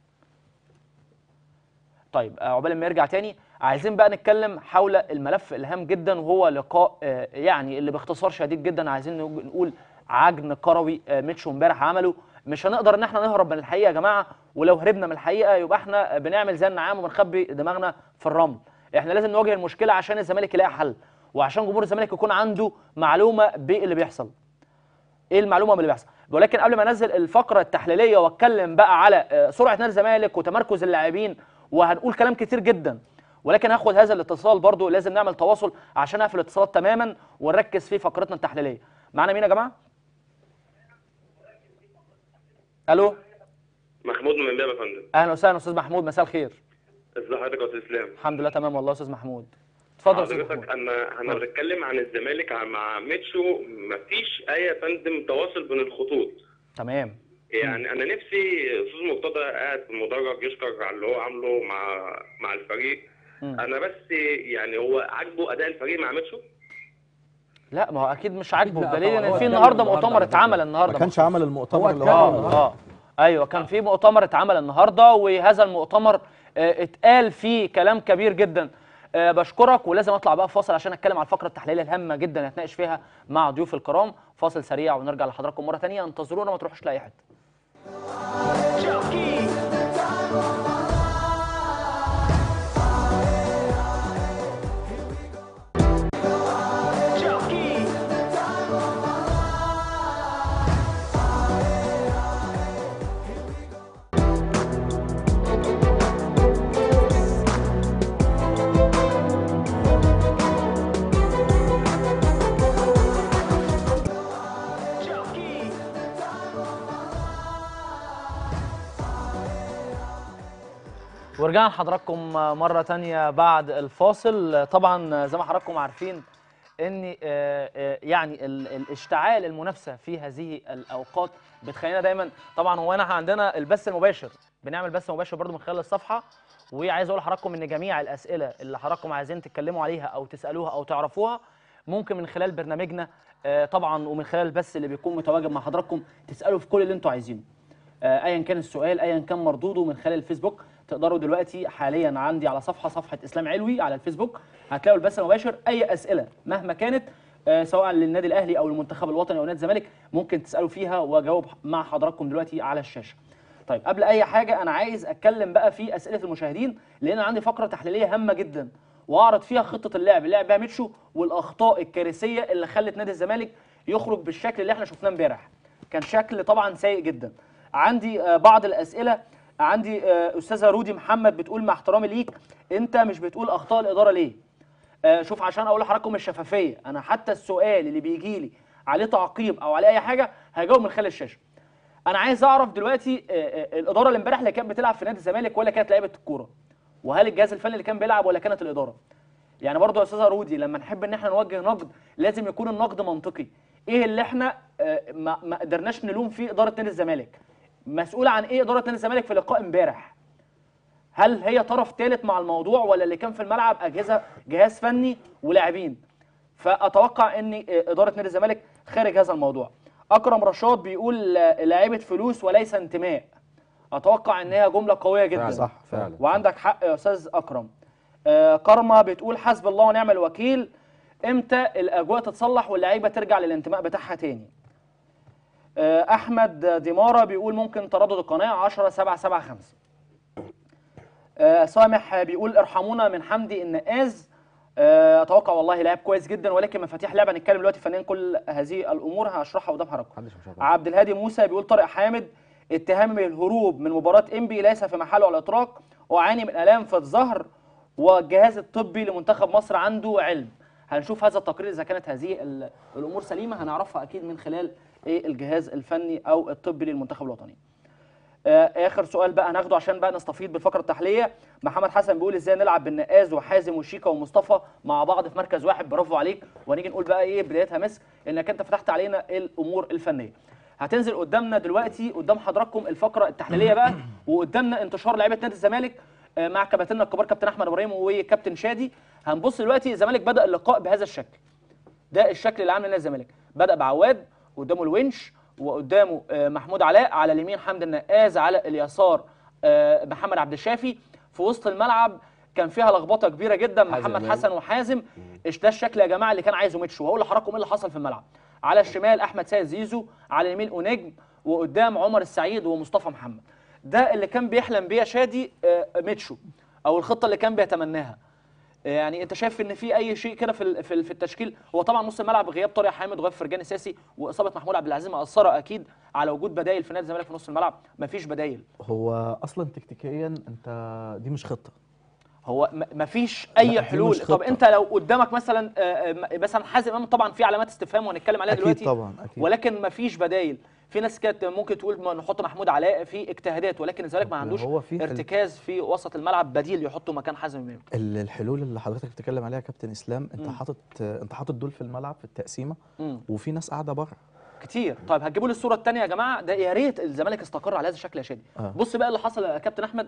طيب آه، عقبال ما يرجع تاني عايزين بقى نتكلم حول الملف الهام جدا وهو لقاء آه، يعني اللي باختصار شديد جدا عايزين نقول- نقول عجن كروي آه، ميتشو امبارح عمله مش هنقدر ان احنا نهرب من الحقيقه يا جماعه ولو هربنا من الحقيقه يبقى احنا بنعمل زي النعام وبنخبي دماغنا في الرمل احنا لازم نواجه المشكله عشان الزمالك يلاقي حل وعشان جمهور الزمالك يكون عنده معلومه باللي بيحصل ايه المعلومه من اللي بيحصل ولكن قبل ما انزل الفقره التحليليه واتكلم بقى على آه، سرعه نادي الزمالك وتمركز اللاعبين وهنقول كلام كتير جدا ولكن هاخد هذا الاتصال برضو لازم نعمل تواصل عشان اقفل الاتصالات تماما ونركز في فقرتنا التحليليه معانا مين يا جماعه الو محمود من امبابه يا فندم اهلا وسهلا استاذ محمود مساء الخير ازي حضرتك يا استاذ اسلام الحمد لله تمام والله يا استاذ محمود اتفضل يا استاذ حضرتك محمود انا احنا اتفضل. بنتكلم عن الزمالك عن- مع ميتشو مفيش اي يا فندم تواصل بين الخطوط تمام يعني انا نفسي استاذ مرتضى قاعد في المدرج يشكر على اللي هو عامله مع مع الفريق مم. انا بس يعني هو عاجبه اداء الفريق مع ميتشو لا ما هو اكيد مش عاجبه لا بدليل طبعاً، ان هو في اتكلم النهارده النهاردة مؤتمر على فكرة. اتعمل ما النهارده كانش مخصوص. عمل المؤتمر اللي اتكلم هو النهاردة. اه ايوه كان في مؤتمر اتعمل النهارده وهذا المؤتمر آه، اتقال فيه كلام كبير جدا آه، بشكرك ولازم اطلع بقى فاصل عشان اتكلم على الفقره التحليليه الهامه جدا هتناقش فيها مع ضيوف الكرام فاصل سريع ونرجع لحضراتكم مره ثانيه انتظرونا ما تروحوش لاي حته ورجعنا لحضراتكم مرة تانية بعد الفاصل طبعا زي ما حضراتكم عارفين ان آه، آه، يعني ال- الاشتعال المنافسة في هذه الأوقات بتخلينا دايما طبعا هو انا عندنا البث المباشر بنعمل بث مباشر برضو من خلال الصفحة وعايز اقول لحضراتكم ان جميع الأسئلة اللي حضراتكم عايزين تتكلموا عليها او تسألوها او تعرفوها ممكن من خلال برنامجنا آه، طبعا ومن خلال البث اللي بيكون متواجد مع حضراتكم تسألوا في كل اللي انتوا عايزينه آه، ايا كان السؤال ايا كان مردوده من خلال الفيسبوك تقدروا دلوقتي حاليا عندي على صفحه صفحه اسلام علوي على الفيسبوك هتلاقوا البث المباشر اي اسئله مهما كانت آه، سواء للنادي الاهلي او المنتخب الوطني او نادي الزمالك ممكن تسالوا فيها واجاوب مع حضراتكم دلوقتي على الشاشه طيب قبل اي حاجه انا عايز اتكلم بقى في اسئله المشاهدين لان عندي فقره تحليليه هامه جدا واعرض فيها خطه اللعب اللي لعب بيها ميتشو والاخطاء الكارثيه اللي خلت نادي الزمالك يخرج بالشكل اللي احنا شفناه امبارح كان شكل طبعا سيء جدا عندي آه، بعض الاسئله عندي آه، استاذه رودي محمد بتقول مع احترامي ليك انت مش بتقول اخطاء الاداره ليه آه، شوف عشان اقول لحضراتكم الشفافيه انا حتى السؤال اللي بيجي لي عليه تعقيب او عليه اي حاجه هجاوب من خلال الشاشه انا عايز اعرف دلوقتي آه، آه، الاداره اللي امبارح اللي كانت بتلعب في نادي الزمالك ولا كانت لعيبه الكوره وهل الجهاز الفني اللي كان بيلعب ولا كانت الاداره يعني برضه يا استاذه رودي لما نحب ان احنا نوجه نقد لازم يكون النقد منطقي ايه اللي احنا آه، ما ما قدرناش نلوم فيه اداره نادي الزمالك مسؤوله عن ايه اداره نادي الزمالك في لقاء امبارح هل هي طرف ثالث مع الموضوع ولا اللي كان في الملعب اجهزه جهاز فني ولاعبين فاتوقع ان آه، اداره نادي الزمالك خارج هذا الموضوع اكرم رشاد بيقول آه، لعيبه فلوس وليس انتماء اتوقع ان هي جمله قويه جدا فعلا صح، فعلا وعندك حق يا استاذ اكرم آه كارما بتقول حسب الله ونعم الوكيل امتى الاجواء تتصلح واللعيبه ترجع للانتماء بتاعها تاني آه احمد ديمارا بيقول ممكن تردد القناه 10 7 7 5 آه سامح بيقول ارحمونا من حمدي النقاز آه، اتوقع والله لاعب كويس جدا ولكن مفاتيح لعبه هنتكلم دلوقتي فنيا كل هذه الامور هشرحها قدام حضراتكم محدش مش عارف. عبد الهادي موسى بيقول طارق حامد اتهام بالهروب من مباراة انبي ليس في محله على الاطلاق واعاني من الام في الظهر والجهاز الطبي لمنتخب مصر عنده علم هنشوف هذا التقرير اذا كانت هذه ال- الامور سليمه هنعرفها اكيد من خلال ايه الجهاز الفني او الطبي للمنتخب الوطني آه، اخر سؤال بقى هناخده عشان بقى نستفيد بالفقره التحليليه محمد حسن بيقول ازاي نلعب بالنقاز وحازم وشيكا ومصطفى مع بعض في مركز واحد برافو عليك وهنيجي نقول بقى ايه بدايتها مسك انك انت فتحت علينا الامور الفنيه هتنزل قدامنا دلوقتي قدام حضراتكم الفقره التحليليه بقى وقدامنا انتشار لعيبه نادي الزمالك آه، مع كباتننا الكبار كابتن احمد ابراهيم وكابتن شادي هنبص دلوقتي الزمالك بدا اللقاء بهذا الشكل ده الشكل اللي عامل نادي الزمالك بدا بعواد قدامه الونش وقدامه آه، محمود علاء على اليمين حمدي النقاز على اليسار آه، محمد عبد الشافي في وسط الملعب كان فيها لخبطه كبيره جدا حازم محمد إمام. حسن وحازم إيش ده الشكل يا جماعه اللي كان عايزه ميتشو وهقول لحضراتكم ايه اللي حصل في الملعب على الشمال احمد سيد زيزو على اليمين اونجم وقدام عمر السعيد ومصطفى محمد ده اللي كان بيحلم بيه شادي آه، ميتشو او الخطه اللي كان بيتمناها يعني انت شايف ان في اي شيء كده في ال- في ال- في التشكيل هو طبعا نص الملعب غياب طارق حامد وغياب فرجاني ساسي واصابه محمود عبد العزيز مأثره اكيد على وجود بدايل في نادي الزمالك في نص الملعب مفيش بدايل هو اصلا تكتيكيا انت دي مش خطه هو م- مفيش اي لا، دي حلول مش طب خطة. انت لو قدامك مثلا آه، آه، م- مثلا حازم امام طبعا في علامات استفهام وهنتكلم عليها اكيد دلوقتي طبعا اكيد ولكن مفيش بدايل في ناس كانت ممكن تقول ما نحط محمود علاء في اجتهادات ولكن الزمالك ما عندوش هو في ارتكاز في وسط الملعب بديل يحطه مكان حازم امام ال- الحلول اللي حضرتك بتتكلم عليها يا كابتن اسلام انت مم. حاطط انت حاطط دول في الملعب في التقسيمه مم. وفي ناس قاعده بره كتير طيب هتجيبوا لي الصوره الثانيه يا جماعه ده يا ريت الزمالك استقر على هذا الشكل يا شادي آه. بص بقى اللي حصل يا كابتن احمد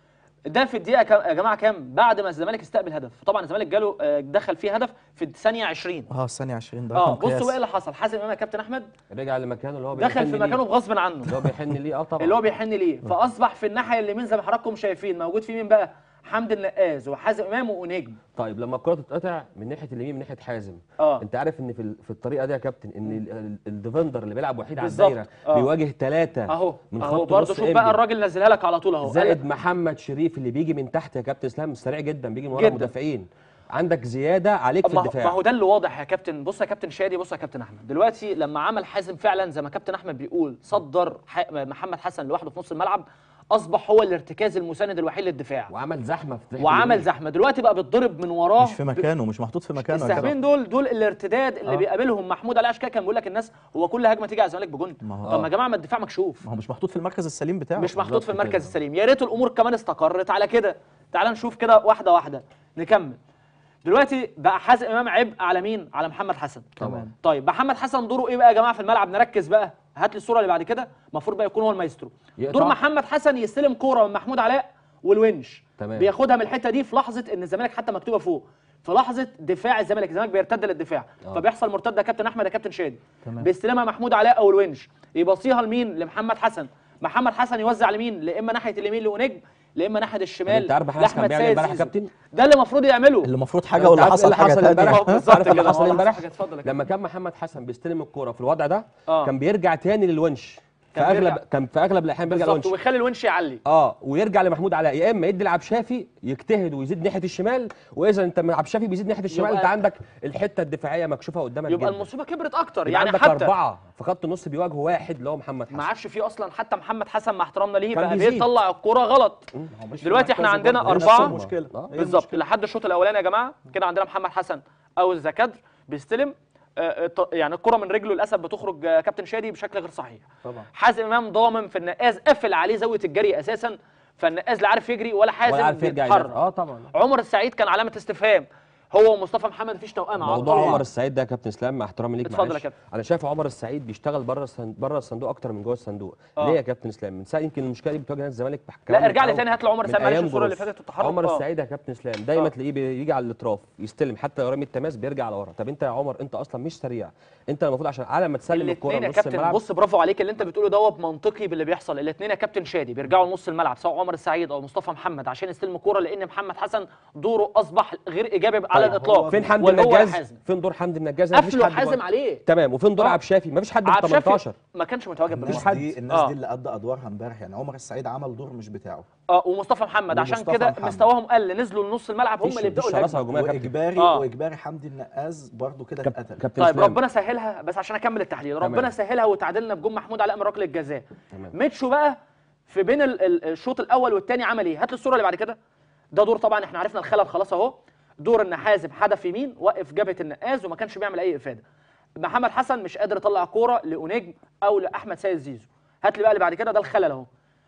ده في الدقيقه كام يا جماعه كام بعد ما الزمالك استقبل هدف طبعا الزمالك جاله آه، دخل فيه هدف في الثانيه 20 اه الثانيه 20 ده اه رقم بصوا قياسي. بقى اللي حصل حازم امام يا كابتن احمد رجع لمكانه اللي هو دخل بيحن في ليه. مكانه بغصب عنه اللي هو بيحن ليه اه طبعا اللي هو بيحن ليه فاصبح في الناحيه اليمين زي ما حضراتكم شايفين موجود في مين بقى حمدي النقاز وحازم امام ونجم طيب لما الكره تتقطع من ناحيه اليمين من ناحيه حازم اه انت عارف ان في ال- في الطريقه دي يا كابتن ان ال- ال- الديفندر اللي بيلعب وحيد على بالظبط. الدايره آه. بيواجه ثلاثه اهو من اهو خط برضه نص شوف بقى إنبي. الراجل نزلها لك على طول اهو زائد محمد شريف اللي بيجي من تحت يا كابتن اسلام سريع جدا بيجي من ورا جداً. المدافعين عندك زياده عليك في ما هو- ما الدفاع هو ده اللي واضح يا كابتن بص يا كابتن شادي بص يا كابتن احمد دلوقتي لما عمل حازم فعلا زي ما كابتن احمد بيقول صدر ح... محمد حسن لوحده في نص الملعب اصبح هو الارتكاز المساند الوحيد للدفاع وعمل زحمه في ناحية وعمل اليمين. زحمه دلوقتي بقى بيتضرب من وراه مش في مكانه مش محطوط في مكانه يا السهمين كابتن دول دول الارتداد اللي آه. بيقابلهم محمود علي عشان كده كان بيقول لك الناس هو كل هجمه تيجي على الزمالك بجون ما هو- طب ما يا جماعه ما الدفاع مكشوف ما هو مش محطوط في المركز السليم بتاعه مش محطوط في بالظبط المركز كده. السليم يا ريت الامور كمان استقرت على كده تعال نشوف كده واحده واحده نكمل دلوقتي بقى حازم امام عبء على مين على محمد حسن طبعا. طيب محمد حسن دوره ايه بقى يا جماعه في الملعب نركز بقى هات لي الصوره اللي بعد كده المفروض بقى يكون هو المايسترو يقطع. دور محمد حسن يستلم كوره من محمود علاء والونش تمام. بياخدها من الحته دي في لحظه ان الزمالك حتى مكتوبه فوق في لحظه دفاع الزمالك الزمالك بيرتد للدفاع آه. فبيحصل مرتده يا كابتن احمد يا كابتن شادي تمام. بيستلمها محمود علاء او الونش يبصيها لمين لمحمد حسن محمد حسن يوزع لمين لا اما ناحيه اليمين لونجم لا اما ناحيه الشمال انت عارف محمد حسن كان لأحمد بيعمل سيد امبارح يا زيزو. كابتن ده اللي المفروض يعمله اللي المفروض حاجه أنت واللي عارف إيه حصل اللي حاجه حصل تانية امبارح بالظبط عارف اللي كده، حصل والله امبارح حاجة، اتفضل يا كابتن. لما كان محمد حسن بيستلم الكوره في الوضع ده آه. كان بيرجع تاني للونش في كان اغلب بيرجع. كان في اغلب الاحيان بيرجع بالظبط للونش ويخلي الونش يعلي اه ويرجع لمحمود علاء يا اما يدي لعبد شافي يجتهد ويزيد ناحيه الشمال واذا انت من عبد شافي بيزيد ناحيه الشمال يبقى- انت عندك الحته الدفاعيه مكشوفه قدامك يبقى جدا المصيبه كبرت اكتر يبقى يعني عندك حتى اربعه في خط النص بيواجهوا واحد اللي هو محمد حسن ما عادش فيه اصلا حتى محمد حسن مع احترامنا ليه كان بقى بيزيد. بيطلع الكوره غلط دلوقتي احنا عندنا هي نفس اربعه المشكله هي بالظبط المشكلة. لحد الشوط الاولاني يا جماعه كده عندنا محمد حسن او الزكدر بيستلم آه، ط- يعني الكره من رجله للاسف بتخرج آه، كابتن شادي بشكل غير صحيح طبعا حازم امام ضامن في النقاز قفل عليه زاويه الجري اساسا فالنقاز لا عارف يجري ولا حازم ولا عارف يرجع بيتحرك. يدافع. اه طبعا عمر السعيد كان علامه استفهام هو ومصطفى محمد مفيش توأمه على موضوع طول. عمر السعيد ده يا كابتن اسلام مع احترامي ليك اتفضل يا معلش. كابتن. انا شايف عمر السعيد بيشتغل بره الصن- بره الصندوق اكتر من جوه الصندوق آه. ليه يا كابتن اسلام من ساعه يمكن المشكله دي بتواجه نادي الزمالك بح- لا كمان ارجع من لي أول- تاني هات لي عمر من السعيد معلش أيام الصوره اللي جروس. فاتت التحرك عمر آه. السعيد يا كابتن اسلام دايما آه. تلاقيه بيجي على الاطراف يستلم حتى لو رامي التماس بيرجع لورا طب انت يا عمر انت اصلا مش سريع انت المفروض عشان على ما تسلم الكوره الاثنين يا نص كابتن الملعب بص برافو عليك اللي انت بتقوله دوت منطقي باللي بيحصل الاثنين يا كابتن شادي بيرجعوا لنص الملعب سواء عمر السعيد او مصطفى محمد عشان يستلموا كوره لان محمد حسن دوره اصبح غير ايجابي على طيب، الاطلاق هو فين حمدي واللي هو النجاز حازم. فين دور حمدي النجاز مفيش قفله حد حازم جوه. عليه تمام وفين دور آه. عبد شافي مفيش حد في عبد شافي 18 ما كانش متواجد الناس بالمره دي الناس آه. دي اللي ادى ادوارها امبارح يعني عمر السعيد عمل دور مش بتاعه اه ومصطفى محمد عشان ومصطفى كده محمد. مستواهم قل نزلوا لنص الملعب هم مفيش- اللي يبداوا مفيش شراسة الهجمه هجومية يا كابتن. واجباري آه. واجباري حمدي النقاز برضو كده كاب- اتقتل كابتن طيب اسلام ربنا سهلها بس عشان اكمل التحليل تمام. ربنا سهلها وتعادلنا بجون محمود علاء من ركله الجزاء تمام. ميتشو بقى في بين ال- ال- الشوط الاول والثاني عمل ايه هات لي الصوره اللي بعد كده ده دور طبعا احنا عرفنا الخلل خلاص اهو دور ان حازم حدف يمين وقف جبهه النقاز وما كانش بيعمل اي افاده محمد حسن مش قادر يطلع كوره لاونيجم او لاحمد سيد زيزو هات لي بقى اللي بعد كده ده الخلل اهو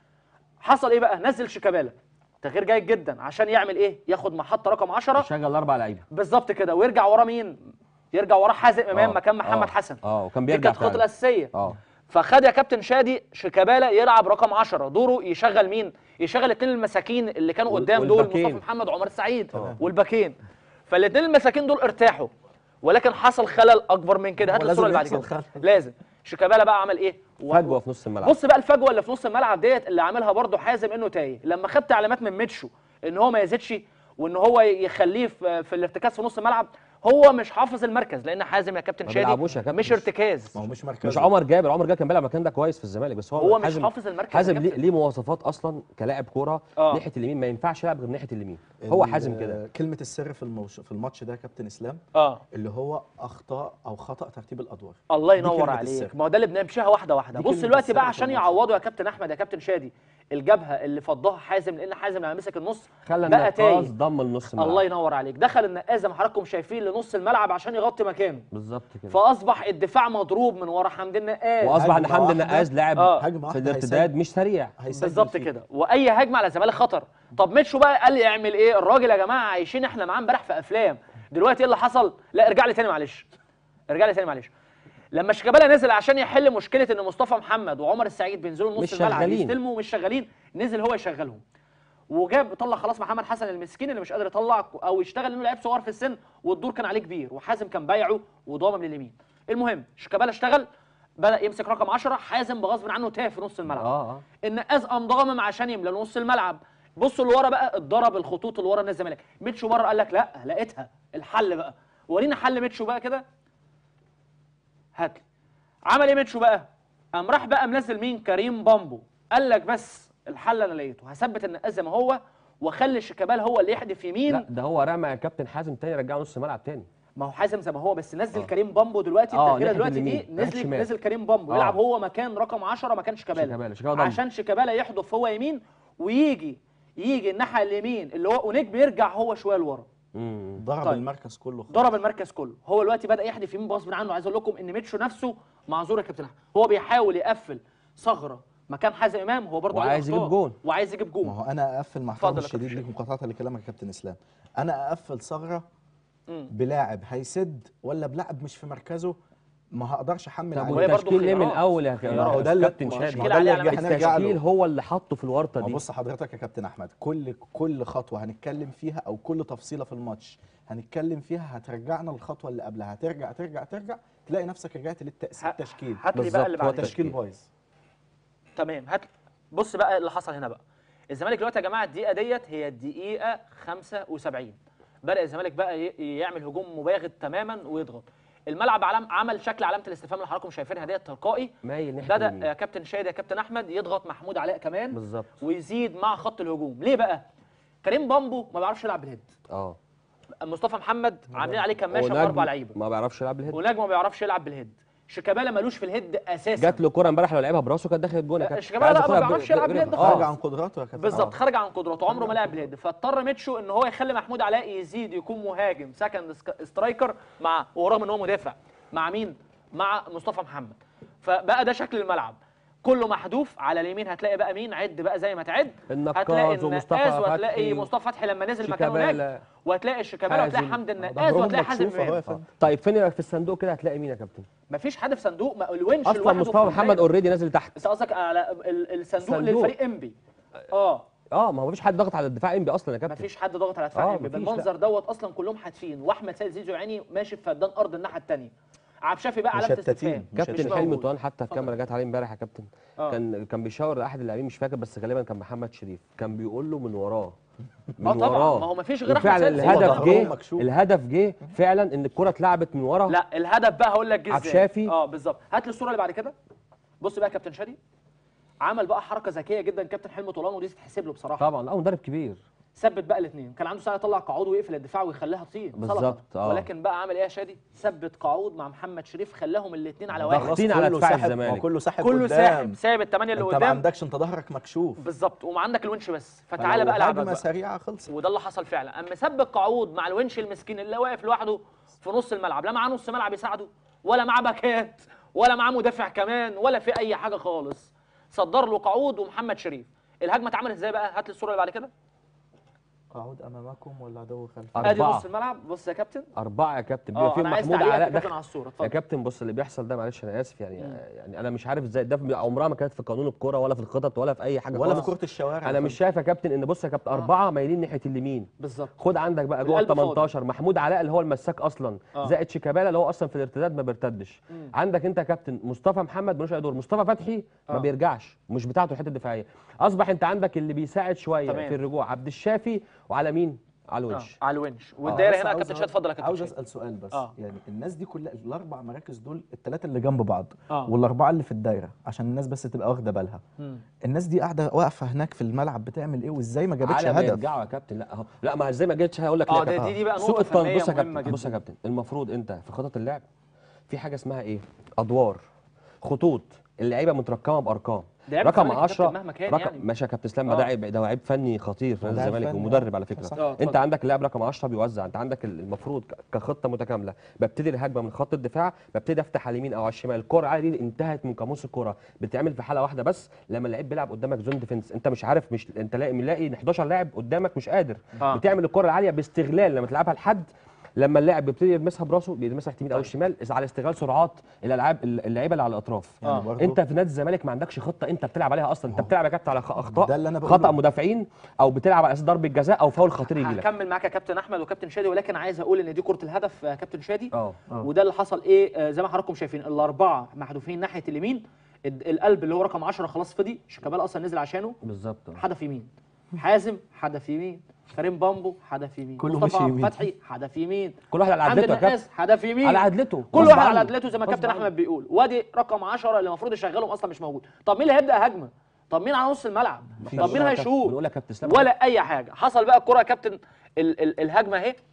حصل ايه بقى نزل شيكابالا تغيير جيد جدا عشان يعمل ايه ياخد محطه رقم 10 شغل اربع لعيبه بالظبط كده ويرجع ورا مين يرجع ورا حازم امام آه، مكان محمد آه، حسن اه وكان دي بيرجع كانت الخطه فعلا. الاساسيه اه فخد يا كابتن شادي شيكابالا يلعب رقم 10 دوره يشغل مين يشغل الاثنين المساكين اللي كانوا وال- قدام دول والباكين. مصطفى محمد وعمر السعيد والباكين فالاثنين المساكين دول ارتاحوا ولكن حصل خلل اكبر من كده هات هو الصوره اللي لازم بعد كده يحصل خلل. لازم شيكابالا بقى عمل ايه و- فجوه في نص الملعب بص بقى الفجوه اللي في نص الملعب ديت اللي عاملها برضه حازم انه تايه لما خد تعليمات من ميتشو ان هو ما يزيدش وان هو يخليه في, في الارتكاز في نص الملعب هو مش حافظ المركز لان حازم يا كابتن ما شادي بيلعبوش يا كابتن. مش ارتكاز ما هو مش مركز مش عمر جابر عمر جابر كان بيلعب المكان ده كويس في الزمالك بس هو هو مش حازم- حافظ المركز يا حازم ليه, كابتن. ليه مواصفات اصلا كلاعب كوره آه. ناحيه اليمين ما ينفعش يلعب غير ناحيه اليمين هو ال- حازم كده كلمه السر في الموش في الماتش ده يا كابتن اسلام اه اللي هو اخطاء او خطا ترتيب الادوار الله دي ينور كلمة عليك السر. ما هو ده اللي بنمشيها واحده واحده دي بص كلمة دلوقتي السر بقى في عشان الماتش. يعوضوا يا كابتن احمد يا كابتن شادي الجبهه اللي فضها حازم لان حازم لما مسك النص خلى بقى النقاص تايه ضم النص الملعب الله ينور عليك دخل النقاز زي ما حضراتكم شايفين لنص الملعب عشان يغطي مكانه بالظبط كده فاصبح الدفاع مضروب من ورا حمدي النقاز واصبح ان هجمة حمدي واحدة. النقاز لاعب آه. هجمه في واحده الارتداد مش سريع هيسجل بالظبط فيك. كده واي هجمه على الزمالك خطر طب ميتشو بقى قال لي اعمل ايه الراجل يا جماعه عايشين احنا معاه امبارح في افلام دلوقتي ايه اللي حصل لا ارجع لي تاني معلش ارجع لي تاني معلش لما شيكابالا نزل عشان يحل مشكله ان مصطفى محمد وعمر السعيد بينزلوا نص مش الملعب شغالين. يستلموا ومش شغالين نزل هو يشغلهم وجاب طلع خلاص محمد حسن المسكين اللي مش قادر يطلع او يشتغل لانه لعيب صغير في السن والدور كان عليه كبير وحازم كان بايعه وضامن لليمين المهم شيكابالا اشتغل بدا يمسك رقم 10 حازم بغصب عنه تاه في نص الملعب اه اه النقاز قام ضامم عشان يملى نص الملعب بصوا اللي ورا بقى اتضرب الخطوط اللي ورا نادي الزمالك ميتشو بره قال لك لا لقيتها الحل بقى ورينا حل ميتشو بقى كده هات لي عمل ايه ميتشو بقى قام راح بقى منزل مين كريم بامبو قال لك بس الحل انا لقيته هثبت النقاز زي ما هو واخلي شيكابالا هو اللي يحدف يمين لا ده هو رمى يا كابتن حازم تاني رجعه نص الملعب تاني ما هو حازم زي ما هو بس نزل كريم بامبو دلوقتي آه، التغيير ناحية دلوقتي دي اليمين، ناحية نزل الشمال. نزل كريم بامبو آه. يلعب هو مكان رقم 10 مكان شيكابالا شيكابالا، شيكابالا ضم. عشان شيكابالا يحدف هو يمين ويجي يجي الناحيه اليمين اللي هو اونيك بيرجع هو شويه لورا مم. ضرب طيب. المركز كله خالص. ضرب المركز كله هو دلوقتي بدا يحدف يمين غصب عنه عايز اقول لكم ان ميتشو نفسه معذور يا كابتن احمد هو بيحاول يقفل ثغره مكان حازم امام هو برضه عليه وعايز يجيب أخطاء. جون. وعايز يجيب ما جون هو انا اقفل مع اتفضل احترامي يا الشديد كابتن ليك مقاطعه لكلامك يا كابتن اسلام انا اقفل ثغره مم. بلاعب هيسد ولا بلاعب مش في مركزه ما هقدرش احمل طب عليه وهي برضه والتشكيل ليه من خيارات. الاول يا خيارات. ما هو ده اللي كابتن ما هو شادي ده اللي عليه علامات هنرجع التشكيل له هو اللي حطه في الورطه ما دي بص حضرتك يا كابتن احمد كل كل خطوه هنتكلم فيها او كل تفصيله في الماتش هنتكلم فيها هترجعنا للخطوه اللي قبلها هترجع ترجع ترجع تلاقي نفسك رجعت للتشكيل هات لي بالظبط، بقى اللي هو بعد التشكيل. تشكيل بايظ تمام هات بص بقى اللي حصل هنا بقى الزمالك دلوقتي يا جماعه الدقيقه ديت هي الدقيقه 75 بدا الزمالك بقى ي- يعمل هجوم مباغت تماما ويضغط الملعب علم عمل شكل علامه الاستفهام اللي حضراتكم شايفينها ديت تلقائي مايل ناحيه بدا اليمين. يا كابتن شادي يا كابتن احمد يضغط محمود علاء كمان بالظبط ويزيد مع خط الهجوم ليه بقى كريم بامبو ما بيعرفش يلعب بالهيد اه مصطفى محمد عاملين عليه كماشه ونجم باربع لعيبه ما بيعرفش يلعب الهيد ونجم ما بيعرفش يلعب بالهيد شيكابالا ملوش في الهيد اساسا جات له كوره امبارح لو لعبها براسه كانت دخلت جون يا كابتن. شيكابالا لا، عايز ما ياخدها بيعرفش ب- يلعب ب- باليد اه خارج عن قدراته يا كابتن بالظبط آه. خارج عن قدراته عمره ما لعب بالهيد فاضطر ميتشو ان هو يخلي محمود علاء يزيد يكون مهاجم سكند سك- سترايكر مع ورغم ان هو مدافع مع مين مع مصطفى محمد فبقى ده شكل الملعب كله محذوف على اليمين هتلاقي بقى مين عد بقى زي ما تعد النقاز هتلاقي ومصطفى النقاز وهتلاقي فتحي مصطفى فتحي لما نزل مكانه هناك شيكابالا وهتلاقي الشيكابالا وهتلاقي حازم. حمد النقاز ظهرهم وهتلاقي حازم مكشوف أهو يا امام فندم. طيب فين في الصندوق كده هتلاقي مين يا كابتن مفيش حد في صندوق ما الونش اصلا لوحده مصطفى في محمد الدايرة. اوريدي نازل تحت انت قصدك على ال- الصندوق صندوق. للفريق انبي اه اه ما هو مفيش حد ضغط على الدفاع انبي اصلا يا كابتن مفيش حد ضاغط على آه، دفاع انبي مفيش، بالمنظر دوت اصلا كلهم حاتفين واحمد سيد زيزو عيني ماشي في فدان ارض الناحيه الثانيه عبد الشافي بقى علامه مشتتين. استفهام مش كابتن حلمي موجود. طوان حتى الكاميرا جت عليه امبارح يا كابتن آه. كان كان بيشاور لاحد اللاعبين مش فاكر بس غالبا كان محمد شريف كان بيقول له من وراه من اه طبعا وراه ما هو مفيش غير احمد وفعلا سيد زيزو. الهدف ظهرهم جه مكشوف. الهدف جه فعلا ان الكره اتلعبت من ورا لا الهدف بقى هقول لك جه عبد ازاي الشافي. اه بالظبط هات لي الصوره اللي بعد كده بص بقى يا كابتن شادي عمل بقى حركه ذكيه جدا كابتن حلمي طولان ودي تتحسب له بصراحه طبعا لا هو مدرب كبير ثبت بقى الاثنين كان عنده ساعه يطلع قعود ويقفل الدفاع ويخليها طين سلطة. بالظبط، آه. ولكن بقى عمل ايه يا شادي ثبت قعود مع محمد شريف خلاهم الاثنين على واحد ضاغطين على كله دفاع ساحب- الزمالك. ما هو كله ساحب كله قدام. ساحب سايب الثمانيه اللي انت ما قدام عندكش انت ظهرك مكشوف بالظبط وما عندك الونش بس فتعالى فلو بقى العب هجمه بقى. سريعه خلصت وده اللي حصل فعلا اما سبق قعود مع الونش المسكين اللي واقف لوحده في نص الملعب لا معاه نص ملعب يساعده ولا معاه باكات ولا معاه مدافع كمان ولا في اي حاجه خالص صدر له قعود ومحمد شريف الهجمه اتعملت ازاي بقى هات لي الصوره اللي بعد كده قعود امامكم ولا عدو خلفكم ادي أربعة. نص الملعب بص يا كابتن أربعة يا كابتن اه بيبقى فيهم انا عايز محمود تعليقك يا علاء كابتن دخل على الصوره يا اتفضل كابتن بص اللي بيحصل ده معلش انا اسف يعني يعني انا مش عارف ازاي ده في- عمرها ما كانت في قانون الكوره ولا في الخطط ولا في اي حاجه ولا في خالص. كره الشوارع انا مش شايف يا كابتن ان بص يا كابتن اربعه مايلين ناحيه اليمين بالظبط خد عندك بقى جوه ال القلب فاضي. 18 محمود علاء اللي هو المساك اصلا آه. زائد شيكابالا اللي هو اصلا في الارتداد ما بيرتدش عندك انت يا كابتن مصطفى محمد ملوش اي دور مصطفى فتحي ما آه. بيرجعش مش بتاعته الحته الدفاعيه اصبح انت عندك اللي بيساعد شويه تمام. في الرجوع عبد الشافي وعلى مين على آه. الونش على الونش والدايره بس هنا يا عاوز كابتن شاد أ- اتفضل يا كابتن عاوز شاد. اسال سؤال بس آه. يعني الناس دي كلها الاربع مراكز دول الثلاثه اللي جنب بعض آه. والاربعه اللي في الدايره عشان الناس بس تبقى واخده بالها مم. الناس دي قاعده واقفه هناك في الملعب بتعمل ايه وازاي ما جابتش على ما هدف يرجعوا يا كابتن لا اهو لا ما ازاي ما جيتش هقول لك اه ليه يا ده- كابتن. دي دي بقى سوء نقطه التن- فنيه بص يا مهمه كابتن بص يا جدا كابتن المفروض انت في خطط اللعب في حاجه اسمها ايه ادوار خطوط اللعيبه مترقمه بارقام ده عيب رقم الزمالك يا 10 كابتن مهما كان رقم يعني. ماشي يا كابتن اسلام ما آه. ده عيب ده عيب فني خطير في نادي ده عيب الزمالك فني، ومدرب آه. على فكره صح. آه، انت اتفضل. عندك اللاعب رقم 10 بيوزع انت عندك المفروض ك- كخطه متكامله ببتدي الهجمه من خط الدفاع ببتدي افتح على اليمين او على الشمال الكره عادي دي انتهت من قاموس الكره بتتعمل في حاله واحده بس لما اللعيب بيلعب قدامك زون ديفنس انت مش عارف مش انت لاقي ملاقي 11 لاعب قدامك مش قادر آه. بتعمل الكره العاليه باستغلال لما تلعبها لحد لما اللاعب بيبتدي يلمسها براسه بيلمسها يمين او الشمال إذا على استغلال سرعات الالعاب اللعيبه اللي على الاطراف يعني برضو- انت في نادي الزمالك ما عندكش خطه انت بتلعب عليها اصلا انت بتلعب يا كابتن على خ- اخطاء ده اللي أنا بقوله. خطا مدافعين او بتلعب على اساس ضربه جزاء او فاول خطير يجي لك هكمل معاك يا كابتن احمد وكابتن شادي ولكن عايز اقول ان دي كره الهدف يا كابتن شادي اه وده اللي حصل ايه آه، زي ما حضراتكم شايفين الاربعه محذوفين ناحيه اليمين الد- القلب اللي هو رقم 10 خلاص فضي شيكابالا اصلا نزل عشانه بالظبط حدف يمين حازم حدف يمين كريم بامبو حدف يمين كله مصطفى ماشي يمين. فتحي حدف يمين كل واحد على حمد عدلته يا كابتن النقاس حدف يمين على عدلته كل غصب واحد على عنه. عدلته زي ما غصب كابتن عنه. احمد بيقول وادي رقم 10 اللي المفروض يشغلهم اصلا مش موجود طب مين اللي هيبدا هجمه طب مين على نص الملعب طب مين هيشوط بنقول لك يا كابتن اسلام ولا اي حاجه حصل بقى الكره يا كابتن ال ال الهجمه اهي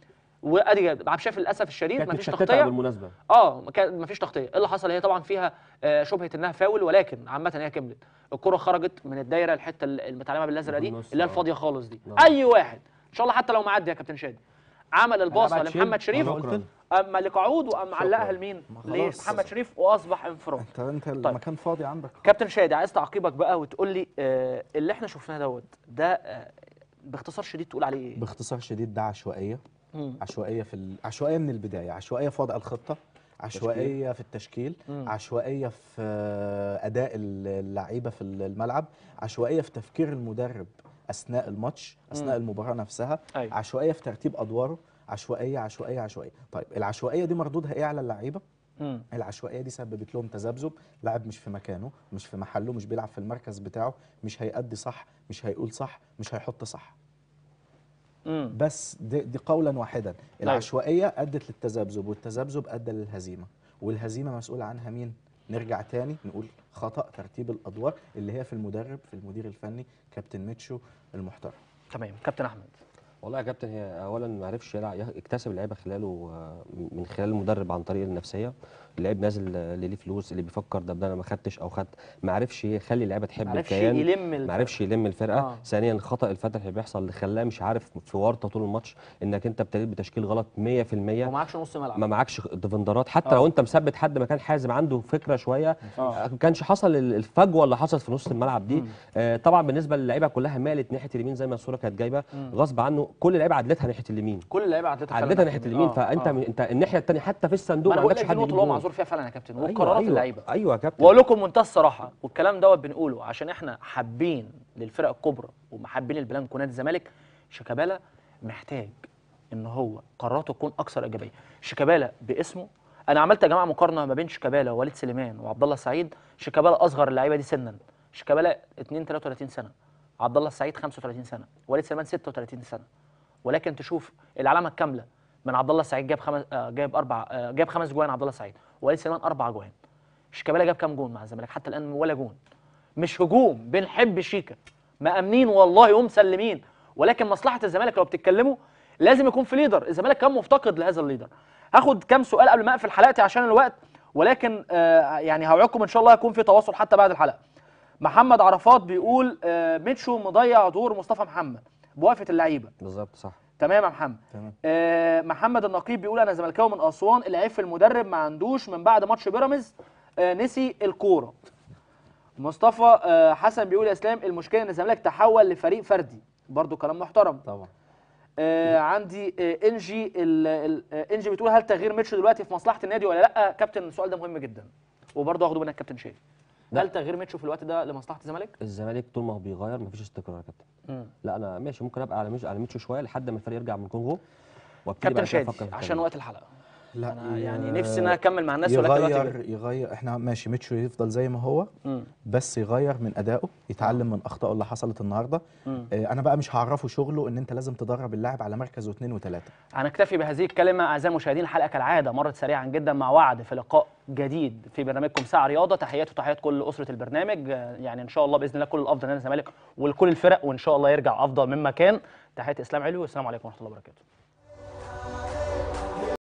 وادي عبد الشافي للاسف الشديد كانت مفيش متشتتة تغطيه بالمناسبه اه ما كان مفيش تغطيه ايه اللي حصل هي طبعا فيها آه، شبهه انها فاول ولكن عامه هي كملت الكره خرجت من الدايره الحته المتعلمه بالازرق دي في النص، اللي هي آه. الفاضيه خالص دي نعم. اي واحد ان شاء الله حتى لو معدي يا كابتن شادي عمل الباصه بعد لمحمد شيل. شريف أنا قلت لك. اما لقعود وقام معلقها شكراً. لمين ما خلاص. لمحمد شريف واصبح انفراد انت انت المكان فاضي عندك كابتن شادي عايز تعقيبك بقى وتقول لي آه اللي احنا شفناه دوت ده آه باختصار شديد تقول عليه ايه باختصار شديد ده عشوائيه مم. عشوائيه في ال... عشوائيه من البدايه عشوائيه في وضع الخطه عشوائيه في التشكيل مم. عشوائيه في آه، اداء اللعيبه في الملعب عشوائيه في تفكير المدرب اثناء الماتش اثناء المباراه نفسها أيوة. عشوائيه في ترتيب ادواره عشوائيه عشوائيه عشوائيه طيب العشوائيه دي مردودها ايه على اللعيبه مم. العشوائيه دي سببت لهم تذبذب لاعب مش في مكانه مش في محله مش بيلعب في المركز بتاعه مش هيأدي صح مش هيقول صح مش هيحط صح مم. بس دي, دي قولا واحدا العشوائيه ادت للتذبذب والتذبذب ادى للهزيمه والهزيمه مسؤول عنها مين نرجع تاني نقول خطا ترتيب الادوار اللي هي في المدرب في المدير الفني كابتن ميتشو المحترم تمام كابتن احمد والله يا كابتن هي اولا ما عرفش يلعب يكتسب اللعيبه خلاله آه، من خلال المدرب عن طريق النفسيه اللعيب نازل آه، اللي ليه فلوس اللي بيفكر ده ده انا ما خدتش او خدت ما عرفش يخلي اللعيبه تحب معرفش الكيان يلم الفرق. ما عرفش يلم الفرقه آه. آه. ثانيا خطا الفتح اللي بيحصل اللي خلاه مش عارف في ورطه طول الماتش انك انت ابتديت بتشكيل غلط 100% ومعكش نص ملعب ما معكش ديفندرات حتى آه. لو انت مثبت حد مكان حازم عنده فكره شويه آه. ما كانش حصل ال- الفجوه اللي حصلت في نص الملعب دي آه طبعا بالنسبه للعيبه كلها مالت ناحيه اليمين زي ما الصوره كانت جايبه غصب عنه كل اللعيبه عدلتها ناحيه اليمين كل اللعيبه عدتها فعلا عدلتها ناحيه اليمين آه، فانت آه. انت الناحيه الثانيه حتى في الصندوق ما ما انا بقول عندكش لك حد دي نقطه يجيب اللي هو جول. معذور فيها فعلا يا كابتن أيوة، وقرارات أيوة، اللعيبه ايوه يا كابتن واقول لكم منتهى الصراحه والكلام دوت بنقوله عشان احنا حابين للفرق الكبرى ومحبين البلانكو نادي الزمالك شيكابالا محتاج ان هو قراراته تكون اكثر ايجابيه شيكابالا باسمه انا عملت يا جماعه مقارنه ما بين شيكابالا ووليد سليمان وعبد الله السعيد شيكابالا اصغر اللعيبه دي سنا شيكابالا 2 33 سنه عبد الله السعيد 35 سنه وليد سليمان 36 سنه ولكن تشوف العلامه الكامله من عبد الله السعيد جاب خمس آه، جاب اربع آه، جاب خمس جوان عبد الله السعيد وليد سليمان اربع جوان شيكابالا جاب كام جون مع الزمالك حتى الان ولا جون مش هجوم بنحب شيكا مأمنين والله ومسلمين ولكن مصلحه الزمالك لو بتتكلموا لازم يكون في ليدر الزمالك كان مفتقد لهذا الليدر هاخد كام سؤال قبل ما اقفل حلقتي عشان الوقت ولكن آه يعني هوعدكم ان شاء الله هيكون في تواصل حتى بعد الحلقه محمد عرفات بيقول آه ميتشو مضيع دور مصطفى محمد بوقفه اللعيبه بالظبط صح تمام يا محمد تمام. آه محمد النقيب بيقول انا زملكاوي من اسوان العيب في المدرب ما عندوش من بعد ماتش بيراميدز آه نسي الكوره مصطفى آه حسن بيقول يا اسلام المشكله ان الزمالك تحول لفريق فردي برضو كلام محترم طبعا آه عندي آه انجي ال- ال- آه انجي بتقول هل تغيير ميتشو دلوقتي في مصلحه النادي ولا لا كابتن السؤال ده مهم جدا وبرضه هاخده منك كابتن شايف لا. هل تغيير ميتشو في الوقت ده لمصلحه الزمالك الزمالك طول ما هو بيغير مفيش استقرار يا كابتن مم. لا انا ماشي ممكن ابقى على ميتشو على ميتشو شويه لحد ما الفريق يرجع من كونغو وابتدي كابتن بعد كده شادي افكر في عشان التغيير. وقت الحلقه لا انا يعني ي- نفسي ان انا اكمل مع الناس ولكن الوقت يغير جري. يغير احنا ماشي ميتشو يفضل زي ما هو مم. بس يغير من ادائه يتعلم من اخطائه اللي حصلت النهارده مم. آه، انا بقى مش هعرفه شغله ان انت لازم تدرب اللاعب على مركز واثنين وثلاثه هنكتفي بهذه الكلمة أعزائي المشاهدين الحلقة كالعادة مرت سريعا جدا مع وعد في لقاء جديد في برنامجكم ساعة رياضة تحياتي وتحيات كل أسرة البرنامج آه، يعني إن شاء الله بإذن الله كل الأفضل لنادي الزمالك ولكل الفرق وإن شاء الله يرجع أفضل مما كان تحياتي إسلام علوي والسلام عليكم ورحمة الله وبركاته